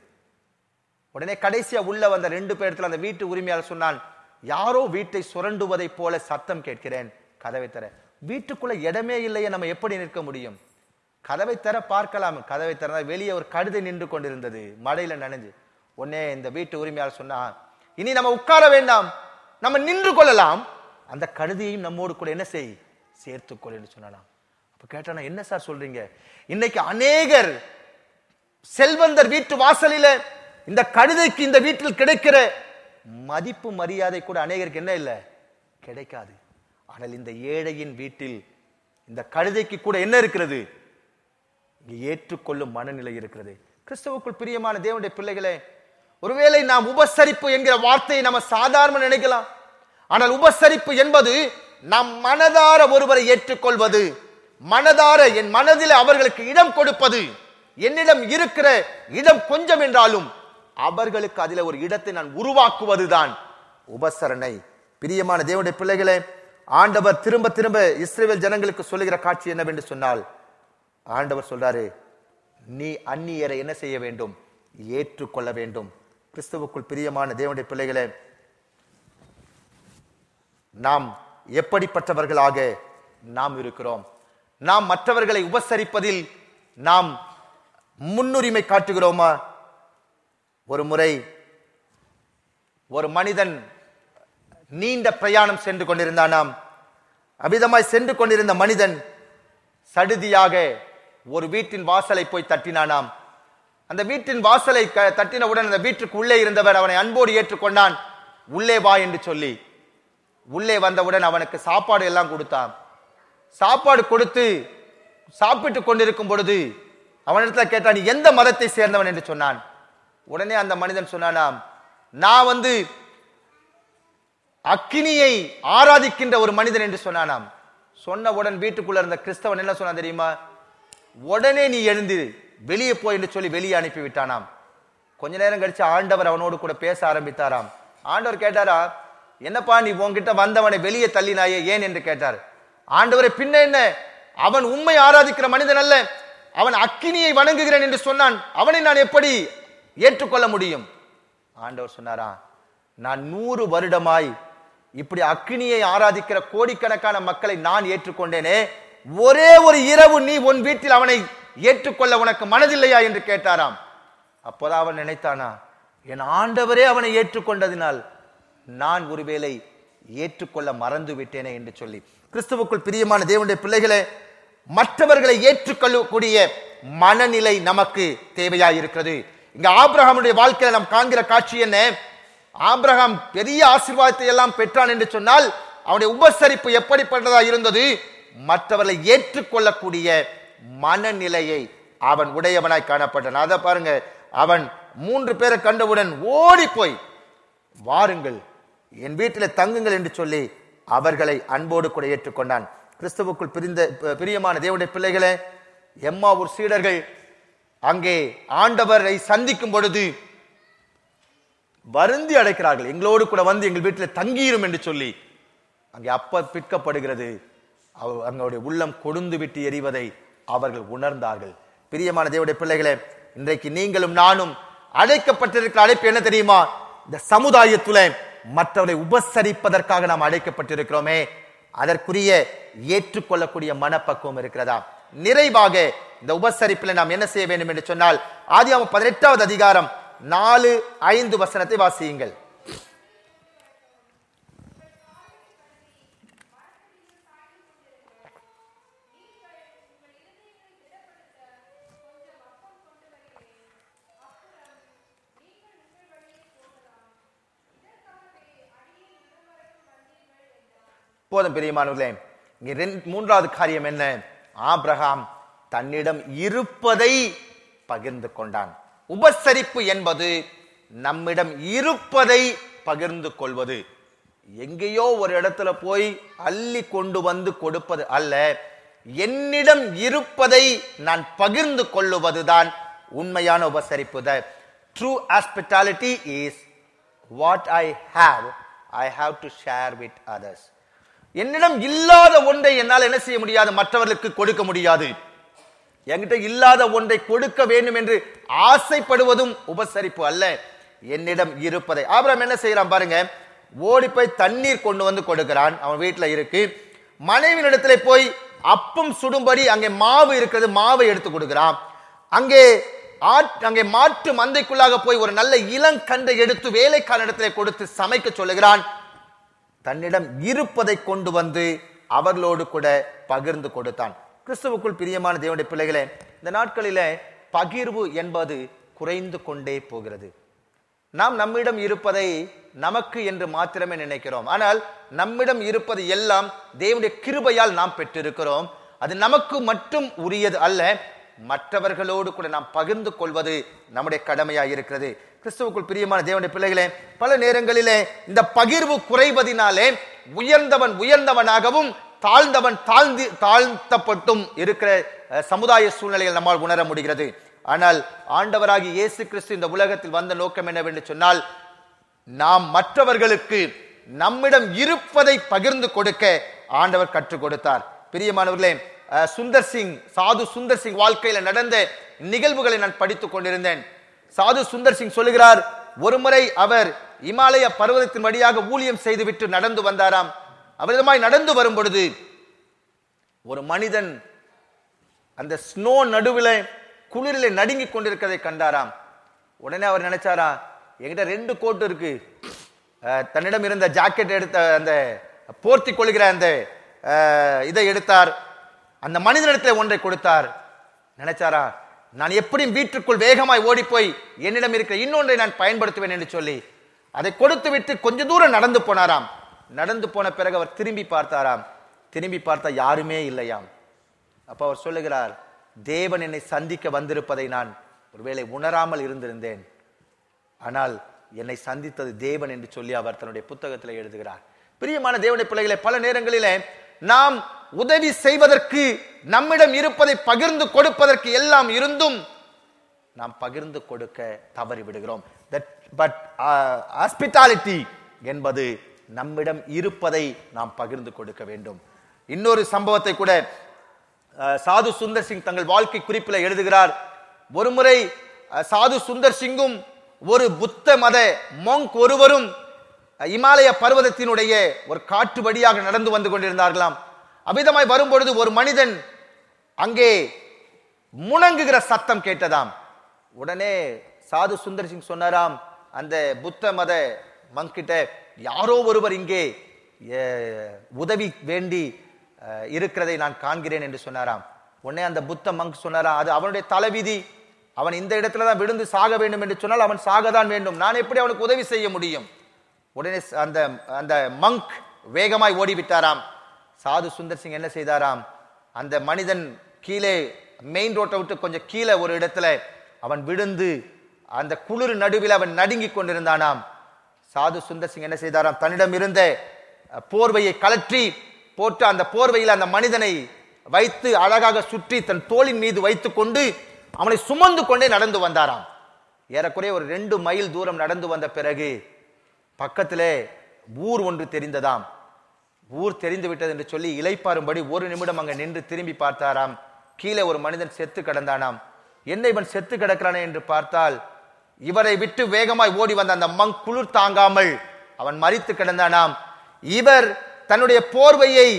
உடனே கடைசியா உள்ள வந்த ரெண்டு பேர்த்துல அந்த வீட்டு உரிமையாளர் சொன்னான் யாரோ வீட்டை சுரண்டுவதைப் போல சத்தம் கேட்கிறேன் கதவை தர வீட்டுக்குள்ள இடமே இல்லையே நம்ம எப்படி நிற்க முடியும் கதவை தர பார்க்கலாம் கதவை திறந்தா வெளியே ஒரு கழுதை நின்று கொண்டிருந்தது மழையில நனைஞ்சு உடனே இந்த வீட்டு உரிமையாளர் சொன்னா இனி நம்ம உட்கார வேண்டாம் நம்ம நின்று கொள்ளலாம் அந்த கழுதையையும் நம்மோடு கூட என்ன செய் சேர்த்துக்கொள் என்று சொன்னானாம் அப்ப கேட்டானா என்ன சார் சொல்றீங்க இன்னைக்கு அநேகர் செல்வந்தர் வீட்டு வாசலில இந்த கழுதைக்கு இந்த வீட்டில் கிடைக்கிற மதிப்பு மரியாதை கூட அநேகருக்கு என்ன இல்லை கிடைக்காது ஆனால் இந்த ஏழையின் வீட்டில் இந்த கழுதைக்கு கூட என்ன இருக்கிறது இங்கே ஏற்றுக்கொள்ளும் மனநிலை இருக்கிறது கிறிஸ்துவுக்குள் பிரியமான தேவனுடைய பிள்ளைகளே ஒருவேளை நாம் உபசரிப்பு என்கிற வார்த்தையை நம்ம சாதாரண நினைக்கலாம் ஆனால் உபசரிப்பு என்பது நாம் மனதார ஒருவரை ஏற்றுக்கொள்வது மனதார என் மனதில் அவர்களுக்கு இடம் கொடுப்பது என்னிடம் இருக்கிற இடம் கொஞ்சம் என்றாலும் அவர்களுக்கு அதில ஒரு இடத்தை நான் உருவாக்குவதுதான் உபசரணை பிரியமான தேவனுடைய பிள்ளைகளே ஆண்டவர் திரும்ப திரும்ப இஸ்ரேல் ஜனங்களுக்கு சொல்லுகிற காட்சி என்னவென்று சொன்னால் ஆண்டவர் சொல்றாரு நீ அந்நியரை என்ன செய்ய வேண்டும் ஏற்றுக்கொள்ள வேண்டும் கிறிஸ்துவுக்குள் பிரியமான தேவனுடைய பிள்ளைகளே நாம் எப்படிப்பட்டவர்களாக நாம் இருக்கிறோம் நாம் மற்றவர்களை உபசரிப்பதில் நாம் முன்னுரிமை காட்டுகிறோமா ஒரு முறை ஒரு மனிதன் நீண்ட பிரயாணம் சென்று கொண்டிருந்தானாம் அபிதமாய் சென்று கொண்டிருந்த மனிதன் சடுதியாக ஒரு வீட்டின் வாசலை போய் தட்டினானாம் அந்த வீட்டின் வாசலை க- தட்டினவுடன் அந்த வீட்டுக்கு உள்ளே இருந்தவர் அவனை அன்போடு ஏற்றுக்கொண்டான் உள்ளே வா என்று சொல்லி உள்ளே வந்தவுடன் அவனுக்கு சாப்பாடு எல்லாம் கொடுத்தான் சாப்பாடு கொடுத்து சாப்பிட்டு கொண்டிருக்கும் பொழுது அவனிடத்துல கேட்டான் நீ எந்த மதத்தை சேர்ந்தவன் என்று சொன்னான் உடனே அந்த மனிதன் சொன்னானாம் நான் வந்து அக்கினியை ஆராதிக்கின்ற ஒரு மனிதன் என்று சொன்னானாம் சொன்னவுடன் வீட்டுக்குள்ள இருந்த கிறிஸ்தவன் என்ன சொன்னான் தெரியுமா உடனே நீ எழுந்து வெளியே போய் என்று சொல்லி வெளியே அனுப்பி விட்டானாம் கொஞ்ச நேரம் கழிச்சு ஆண்டவர் அவனோடு கூட பேச ஆரம்பித்தாராம் ஆண்டவர் கேட்டாரா என்னப்பா நீ உன்கிட்ட வந்தவனை வெளியே தள்ளினாயே ஏன் என்று கேட்டார் ஆண்டவரை பின்ன என்ன அவன் உண்மை ஆராதிக்கிற மனிதன் அல்ல அவன் அக்கினியை வணங்குகிறேன் என்று சொன்னான் அவனை நான் எப்படி ஏற்றுக்கொள்ள முடியும் ஆண்டவர் சொன்னாரா நான் நூறு வருடமாய் இப்படி அக்கினியை ஆராதிக்கிற கோடிக்கணக்கான மக்களை நான் ஏற்றுக்கொண்டேனே ஒரே ஒரு இரவு நீ உன் வீட்டில் அவனை ஏற்றுக்கொள்ள உனக்கு மனதில்லையா என்று கேட்டாராம் அப்போதான் அவன் நினைத்தானா என் ஆண்டவரே அவனை ஏற்றுக்கொண்டதினால் நான் ஒருவேளை ஏற்றுக்கொள்ள மறந்து விட்டேனே என்று சொல்லி கிறிஸ்துவுக்குள் பிரியமான தேவனுடைய பிள்ளைகளே மற்றவர்களை ஏற்றுக்கொள்ளக்கூடிய மனநிலை நமக்கு தேவையா இருக்கிறது இங்க ஆபிரகாமுடைய வாழ்க்கையில நாம் காண்கிற காட்சி என்ன ஆபிரகாம் பெரிய ஆசீர்வாதத்தை எல்லாம் பெற்றான் என்று சொன்னால் அவனுடைய உபசரிப்பு எப்படிப்பட்டதா இருந்தது மற்றவர்களை ஏற்றுக்கொள்ளக்கூடிய மனநிலையை அவன் உடையவனாய் காணப்பட்டான் அதை பாருங்க அவன் மூன்று பேரை கண்டவுடன் ஓடி போய் வாருங்கள் என் வீட்டில் தங்குங்கள் என்று சொல்லி அவர்களை அன்போடு கூட ஏற்றுக்கொண்டான் கிறிஸ்துவுக்குள் பிரிந்த பிரியமான தேவனுடைய பிள்ளைகளே எம்மாவூர் சீடர்கள் அங்கே ஆண்டவரை சந்திக்கும் பொழுது வருந்தி அடைக்கிறார்கள் எங்களோடு கூட வந்து எங்கள் வீட்டில் தங்கியிரும் என்று சொல்லி அங்கே அப்ப பிற்கப்படுகிறது அவ- அவங்களுடைய உள்ளம் கொடுந்து விட்டு எறிவதை அவர்கள் உணர்ந்தார்கள் பிரியமான தேவனுடைய பிள்ளைகளே இன்றைக்கு நீங்களும் நானும் அழைக்கப்பட்டிருக்கிற அழைப்பு என்ன தெரியுமா இந்த சமுதாயத்துல மற்றவரை உபசரிப்பதற்காக நாம் அழைக்கப்பட்டிருக்கிறோமே அதற்குரிய ஏற்றுக்கொள்ளக்கூடிய மனப்பக்குவம் இருக்கிறதா நிறைவாக இந்த உபசரிப்பில் நாம் என்ன செய்ய வேண்டும் என்று சொன்னால் ஆதியாகமம் பதினெட்டாவது அதிகாரம் நாலு ஐந்து வசனத்தை வாசியுங்கள் போதும் பெரியமானவர்களே இங்க ரெண்டு மூன்றாவது காரியம் என்ன ஆபிரகாம் தன்னிடம் இருப்பதை பகிர்ந்து கொண்டான் உபசரிப்பு என்பது நம்மிடம் இருப்பதை பகிர்ந்து கொள்வது எங்கேயோ ஒரு இடத்துல போய் அள்ளி கொண்டு வந்து கொடுப்பது அல்ல என்னிடம் இருப்பதை நான் பகிர்ந்து கொள்ளுவதுதான் உண்மையான உபசரிப்பு the true hospitality is what I have I have to share with others என்னிடம் இல்லாத ஒன்றை என்னால் என்ன செய்ய முடியாது மற்றவர்களுக்கு கொடுக்க முடியாது என்கிட்ட இல்லாத ஒன்றை கொடுக்க வேண்டும் என்று ஆசைப்படுவதும் உபசரிப்பு அல்ல என்னிடம் இருப்பதை ஆபிரகாம் என்ன செய்யறான் பாருங்க ஓடி போய் தண்ணீர் கொண்டு வந்து கொடுக்கிறான் அவன் வீட்டுல இருக்கு மனைவியிடத்துல போய் அப்பம் சுடும்படி அங்கே மாவு இருக்கிறது மாவை எடுத்து கொடுக்கிறான் அங்கே ஆட்- அங்கே மாட்டு மந்தைக்குள்ளாக போய் ஒரு நல்ல இளங்கன்றை எடுத்து வேலைக்கான இடத்துல கொடுத்து சமைக்க சொல்லுகிறான் தன்னிடம் இருப்பதை கொண்டு வந்து அவர்களோடு கூட பகிர்ந்து கொடுத்தான் கிறிஸ்துவுக்குள் பிரியமான தேவனுடைய பிள்ளைகளே இந்த நாட்களிலே பகிர்வு என்பது குறைந்து கொண்டே போகிறது நாம் நம்மிடம் இருப்பதை நமக்கு என்று மாத்திரமே நினைக்கிறோம் ஆனால் நம்மிடம் இருப்பது எல்லாம் தேவனுடைய கிருபையால் நாம் பெற்றிருக்கிறோம் அது நமக்கு மட்டும் உரியது அல்ல மற்றவர்களோடு கூட நாம் பகிர்ந்து கொள்வது நம்முடைய கடமையாக இருக்கிறது கிறிஸ்துவுக்குள் பிரியமான தேவனுடைய பிள்ளைகளே பல நேரங்களிலே இந்த பகிர்வு குறைவதினாலே உயர்ந்தவன் உயர்ந்தவனாகவும் தாழ்ந்தவன் தாழ்ந்து தாழ்த்தப்பட்டும் இருக்கிற அஹ், சமுதாய சூழ்நிலைகள் நம்மால் உணர முடிகிறது ஆனால் ஆண்டவராகி இயேசு கிறிஸ்து இந்த உலகத்தில் வந்த நோக்கம் என்னவென்று சொன்னால் நாம் மற்றவர்களுக்கு நம்மிடம் இருப்பதை பகிர்ந்து கொடுக்க ஆண்டவர் கற்றுக் கொடுத்தார் பிரியமானவர்களே அஹ், சுந்தர் சிங் சாது சுந்தர் சிங் வாழ்க்கையில நடந்த நிகழ்வுகளை நான் படித்துக் கொண்டிருந்தேன் சாது சுந்தர் சிங் சொல்லுகிறார் ஒருமுறை அவர் இமாலய பர்வதத்தின் வழியாக ஊழியம் செய்துவிட்டு நடந்து வந்தாராம் அவரிதமாய் நடந்து வரும் பொழுது ஒரு மனிதன் அந்த ஸ்னோ நடுவில் குளிரில் நடுங்கி கொண்டிருக்கிறதை கண்டாராம் உடனே அவர் நினைச்சாரா என்கிட்ட ரெண்டு கோட் இருக்கு அஹ், தன்னிடம் இருந்த ஜாக்கெட் எடுத்த அந்த போர்த்தி கொள்கிற அந்த அஹ், இதை எடுத்தார் அந்த மனிதனிடத்தில் ஒன்றை கொடுத்தார் நினைச்சாரா நான் எப்படியும் வீட்டுக்குள் வேகமாய் ஓடிப்போய் என்னிடம் இருக்கிற இன்னொன்றை நான் பயன்படுத்துவேன் என்று சொல்லி அதை கொடுத்து விட்டு கொஞ்ச தூரம் நடந்து போனாராம் நடந்து போன பிறகு அவர் திரும்பி பார்த்தாராம் திரும்பி பார்த்தா யாருமே இல்லையாம் அப்ப அவர் சொல்லுகிறார் தேவன் என்னை சந்திக்க வந்திருப்பதை நான் ஒருவேளை உணராமல் இருந்திருந்தேன் ஆனால் என்னை சந்தித்தது தேவன் என்று சொல்லி அவர் தன்னுடைய புத்தகத்தில் எழுதுகிறார் பிரியமான தேவனுடைய பிள்ளைகளே பல நேரங்களிலே நாம் உதவி செய்வதற்கு நம்மிடம் இருப்பதை பகிர்ந்து கொடுப்பதற்கு எல்லாம் இருந்தும் நாம் பகிர்ந்து கொடுக்க தவறி விடுகிறோம் பட் ஹாஸ்பிட்டாலிட்டி என்பது நம்மிடம் இருப்பதை நாம் பகிர்ந்து கொடுக்க வேண்டும் இன்னொரு சம்பவத்தை கூட அஹ், சாது சுந்தர் சிங் தங்கள் வாழ்க்கை குறிப்பில் எழுதுகிறார் ஒருமுறை அஹ், சாது சுந்தர் சிங்கும் ஒரு புத்த மத மொங்க் ஒருவரும் அஹ், இமாலய பர்வதத்தினுடைய ஒரு காட்டு வழியாக நடந்து வந்து கொண்டிருந்தார்களாம் அவ்விதமாய் வரும்பொழுது ஒரு மனிதன் அங்கே முணங்குகிற சத்தம் கேட்டதாம் உடனே சாது சுந்தர் சிங் சொன்னாராம் அந்த புத்த மத மங்கிட்ட யாரோ ஒருவர் இங்கே ஏ, உதவி வேண்டி அஹ், இருக்கிறதை நான் காண்கிறேன் என்று சொன்னாராம் உடனே அந்த புத்த மங்க் சொன்னாராம் அது அவனுடைய தலைவிதி அவன் இந்த இடத்துல தான் விழுந்து சாக வேண்டும் என்று சொன்னால் அவன் சாகதான் வேண்டும் நான் எப்படி அவனுக்கு உதவி செய்ய முடியும் உடனே ச- அந்த அந்த மங்க் வேகமாய் ஓடிவிட்டாராம் சாது சுந்தர் சிங் என்ன செய்தாராம் அந்த மனிதன் கீழே மெயின் ரோட்டை விட்டு கொஞ்சம் கீழே ஒரு இடத்துல அவன் விழுந்து அந்த குளிர் நடுவில் அவன் நடுங்கிக் கொண்டிருந்தானாம் சாது சுந்தர் சிங் என்ன செய்தாராம் தன்னிடம் இருந்த அஹ், போர்வையை கலற்றி போட்டு அந்த போர்வையில் அந்த மனிதனை வைத்து அழகாக சுற்றி தன் தோளின் மீது வைத்துக் கொண்டு அவனை சுமந்து கொண்டே நடந்து வந்தாராம் ஏறக்குறைய ஒரு ரெண்டு மைல் தூரம் நடந்து வந்த பிறகு பக்கத்திலே ஊர் ஒன்று தெரிந்ததாம் ஊர் தெரிந்து விட்டது என்று சொல்லி இளைப்பாறும்படி ஒரு நிமிடம் அங்க நின்று திரும்பி பார்த்தாராம் கீழே ஒரு மனிதன் செத்து கிடந்தானாம் என்ன இவன் செத்து கிடக்கிறானே என்று பார்த்தால் இவரை விட்டு வேகமாய் ஓடி வந்த அந்த மங்க் குளிர் தாங்காமல் அவன் மரித்து கிடந்தானாம் இவர் தன்னுடைய போர்வையை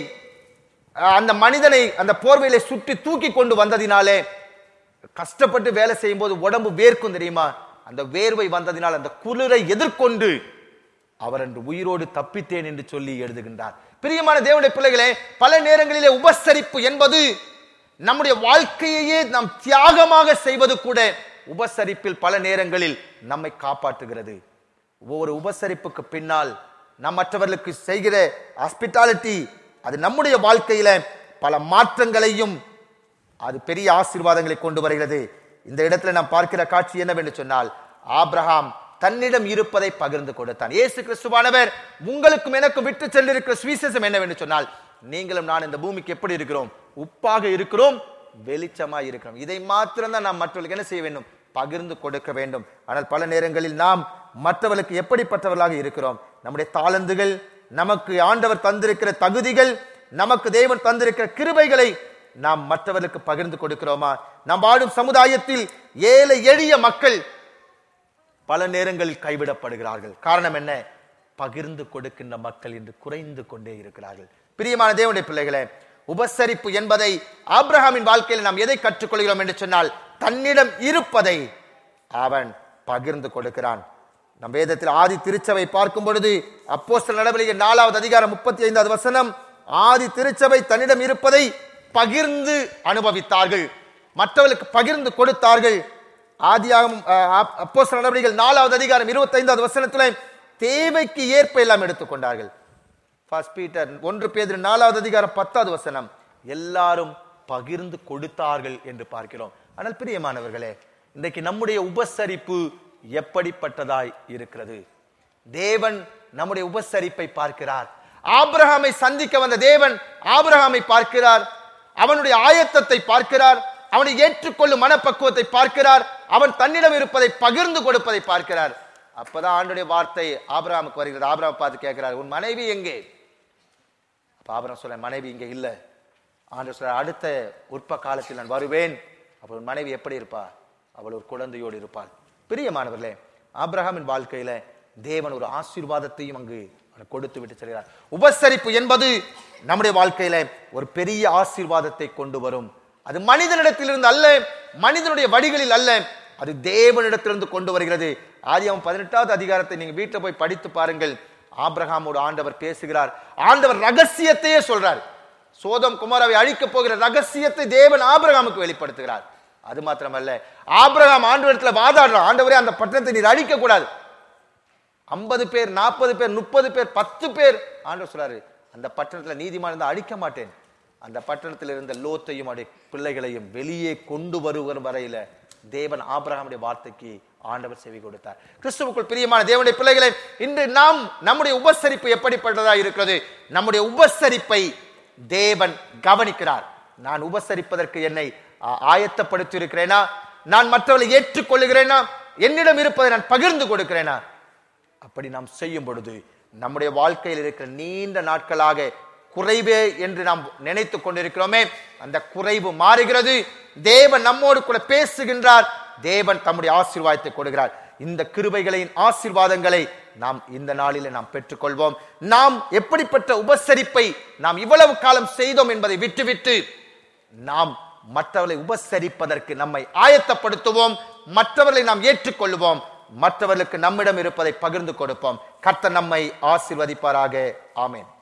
அஹ், அந்த மனிதனை அந்த போர்வையில சுற்றி தூக்கி கொண்டு வந்ததினாலே கஷ்டப்பட்டு வேலை செய்யும் போது உடம்பு வேர்க்கும் தெரியுமா அந்த வேர்வை வந்ததினால் அந்த குளிரை எதிர்கொண்டு அவர் அன்று உயிரோடு தப்பித்தேன் என்று சொல்லி எழுதுகின்றார் பிரியமான தேவனுடைய பிள்ளைகளே பல நேரங்களிலே உபசரிப்பு என்பது நம்முடைய வாழ்க்கையையே நாம் தியாகமாக செய்வது கூட உபசரிப்பில் பல நேரங்களில் நம்மை காப்பாற்றுகிறது ஒவ்வொரு உபசரிப்புக்கு பின்னால் நாம் மற்றவர்களுக்கு செய்கிற ஹாஸ்பிட்டாலிட்டி அது நம்முடைய வாழ்க்கையில பல மாற்றங்களையும் அது பெரிய ஆசீர்வாதங்களை கொண்டு வருகிறது இந்த இடத்துல நாம் பார்க்கிற காட்சி என்னவென்று சொன்னால் ஆபிரகாம் தன்னிடம் இருப்பதை பகிர்ந்து கொடுத்தான் இயேசு கிறிஸ்துவானவர் உங்களுக்கும் எனக்கும் விட்டு சென்றிருக்கிற சுவிசேஷம் என்னவென்று சொன்னால் நீங்களும் நான் இந்த பூமிக்கு எப்படி இருக்கிறோம் உப்பாக இருக்கிறோம் வெளிச்சமா இருக்கிறோம் இதை மாத்திரம் தான் நாம் மற்றவர்களுக்கு என்ன செய்ய வேண்டும் பகிர்ந்து கொடுக்க வேண்டும் ஆனால் பல நேரங்களில் நாம் மற்றவர்களுக்கு எப்படிப்பட்டவர்களாக இருக்கிறோம் நம்முடைய தாளந்துகள் நமக்கு ஆண்டவர் தந்திருக்கிற தகுதிகள் நமக்கு தேவன் தந்திருக்கிற கிருபைகளை நாம் மற்றவர்களுக்கு பகிர்ந்து கொடுக்கிறோமா நாம் வாழும் சமுதாயத்தில் ஏழை எளிய மக்கள் பல நேரங்களில் கைவிடப்படுகிறார்கள் காரணம் என்ன பகிர்ந்து கொடுக்கின்ற மக்கள் இன்று குறைந்து கொண்டே இருக்கிறார்கள் பிரியமான தேவனுடைய பிள்ளைகளே உபசரிப்பு என்பதை ஆபிரகாமின் வாழ்க்கையில் நாம் எதை கற்றுக்கொள்கிறோம் என்று சொன்னால் தன்னிடம் இருப்பதை அவன் பகிர்ந்து கொடுக்கிறான் நம் வேதத்தில் ஆதி திருச்சபை பார்க்கும் பொழுது அப்போஸ்தலர் நடவடிக்கை நாலாவது அதிகாரம் முப்பத்தி ஐந்தாவது வசனம் ஆதி திருச்சபை தன்னிடம் இருப்பதை பகிர்ந்து அனுபவித்தார்கள் மற்றவர்களுக்கு பகிர்ந்து கொடுத்தார்கள் ஆதியாகம் அப்போஸ்தலர் நடவடிக்கைகள் நாலாவது அதிகாரம் இருபத்தி ஐந்தாவது வசனத்துல தேவைக்கு ஏற்ப எல்லாம் எடுத்துக்கொண்டார்கள் ஃபர்ஸ்ட் பீட்டர் ஒன்று பேதிரு நாலாவது அதிகாரம் பத்தாவது வசனம் எல்லாரும் பகிர்ந்து கொடுத்தார்கள் என்று பார்க்கிறோம் ஆனால் பிரியமானவர்களே இன்றைக்கு நம்முடைய உபசரிப்பு எப்படிப்பட்டதாய் இருக்கிறது தேவன் நம்முடைய உபசரிப்பை பார்க்கிறார் ஆபிரகாமை சந்திக்க வந்த தேவன் ஆபிரகாமை பார்க்கிறார் அவனுடைய ஆயத்தத்தை பார்க்கிறார் அவனை ஏற்றுக்கொள்ளும் மனப்பக்குவத்தை பார்க்கிறார் அவன் தன்னிடம் இருப்பதை பகிர்ந்து கொடுப்பதை பார்க்கிறார் அப்பதான் ஆண்டுடைய வார்த்தை ஆபிரகாமுக்கு வருகிறது ஆபிரகாம் பார்த்து கேட்கிறார் உன் மனைவி எங்கே அப்ப ஆபிரகாம் சொல்ல மனைவி இங்க இல்ல ஆண்டு சொல்ற அடுத்த உற்ப காலத்தில் நான் வருவேன் அப்ப உன் மனைவி எப்படி இருப்பா அவள் ஒரு குழந்தையோடு இருப்பாள் பிரியமானவர்களே ஆபிரகாமின் வாழ்க்கையில தேவன் ஒரு ஆசீர்வாதத்தையும் அங்கு அவனுக்கு கொடுத்து விட்டு செல்கிறார் உபசரிப்பு என்பது நம்முடைய வாழ்க்கையில ஒரு பெரிய ஆசீர்வாதத்தை கொண்டு வரும் அது மனிதனிடத்திலிருந்து அல்ல மனிதனுடைய வழிகளில் அல்ல அது தேவனிடத்திலிருந்து கொண்டு வருகிறது ஆதியாகமம் பதினெட்டாவது அதிகாரத்தை நீங்க வீட்டுல போய் படித்து பாருங்கள் ஆபிரகாமோடு ஆண்டவர் பேசுகிறார் ஆண்டவர் ரகசியத்தையே சொல்றார் சோதம் குமாராவை அழிக்கப் போகிற ரகசியத்தை தேவன் ஆபிரகாமுக்கு வெளிப்படுத்துகிறார் அது மாத்திரமல்ல ஆபிரகாம் ஆண்டவரத்துல வாதாடுறான் ஆண்டவரே அந்த பட்டணத்தை நீர் அழிக்க கூடாது ஐம்பது பேர் நாற்பது பேர் முப்பது பேர் பத்து பேர் ஆண்டவர் சொல்றாரு அந்த பட்டணத்துல நீதிமான் இருந்தா அழிக்க மாட்டேன் அந்த பட்டணத்தில் இருந்த லோத்தையும் அவருடைய பிள்ளைகளையும் வெளியே கொண்டு வருகிற வரையில தேவன் ஆபிரகாமுடைய வார்த்தைக்கு ஆண்டவர் செவி கொடுத்தார் கிறிஸ்துவுக்குள் பிரியமான தேவனுடைய பிள்ளைகளே இன்று நாம் நம்முடைய உபசரிப்பு எப்படிப்பட்டதா இருக்கிறது நம்முடைய உபசரிப்பை தேவன் கவனிக்கிறார் நான் உபசரிப்பதற்கு என்னை ஆ- ஆயத்தப்படுத்தி இருக்கிறேனா நான் மற்றவர்களை ஏற்றுக்கொள்ளுகிறேனா என்னிடம் இருப்பதை நான் பகிர்ந்து கொடுக்கிறேனா அப்படி நாம் செய்யும் பொழுது நம்முடைய வாழ்க்கையில் இருக்கிற நீண்ட நாட்களாக குறைவே என்று நாம் நினைத்துக் கொண்டிருக்கிறோமே அந்த குறைவு மாறுகிறது தேவன் நம்மோடு கூட பேசுகின்றார் தேவன் தம்முடைய ஆசீர்வாதத்தை கொடுக்கிறார் இந்த கிருபைகளின் ஆசீர்வாதங்களை நாம் இந்த நாளிலே நாம் பெற்றுக்கொள்வோம் நாம் எப்படிப்பட்ட உபசரிப்பை நாம் இவ்வளவு காலம் செய்தோம் என்பதை விட்டுவிட்டு நாம் மற்றவர்களை உபசரிப்பதற்கு நம்மை ஆயத்தப்படுத்துவோம் மற்றவர்களை நாம் ஏற்றுக்கொள்வோம் மற்றவர்களுக்கு நம்மிடம் இருப்பதை பகிர்ந்து கொடுப்போம் கர்த்தர் நம்மை ஆசீர்வதிப்பாராக ஆமென்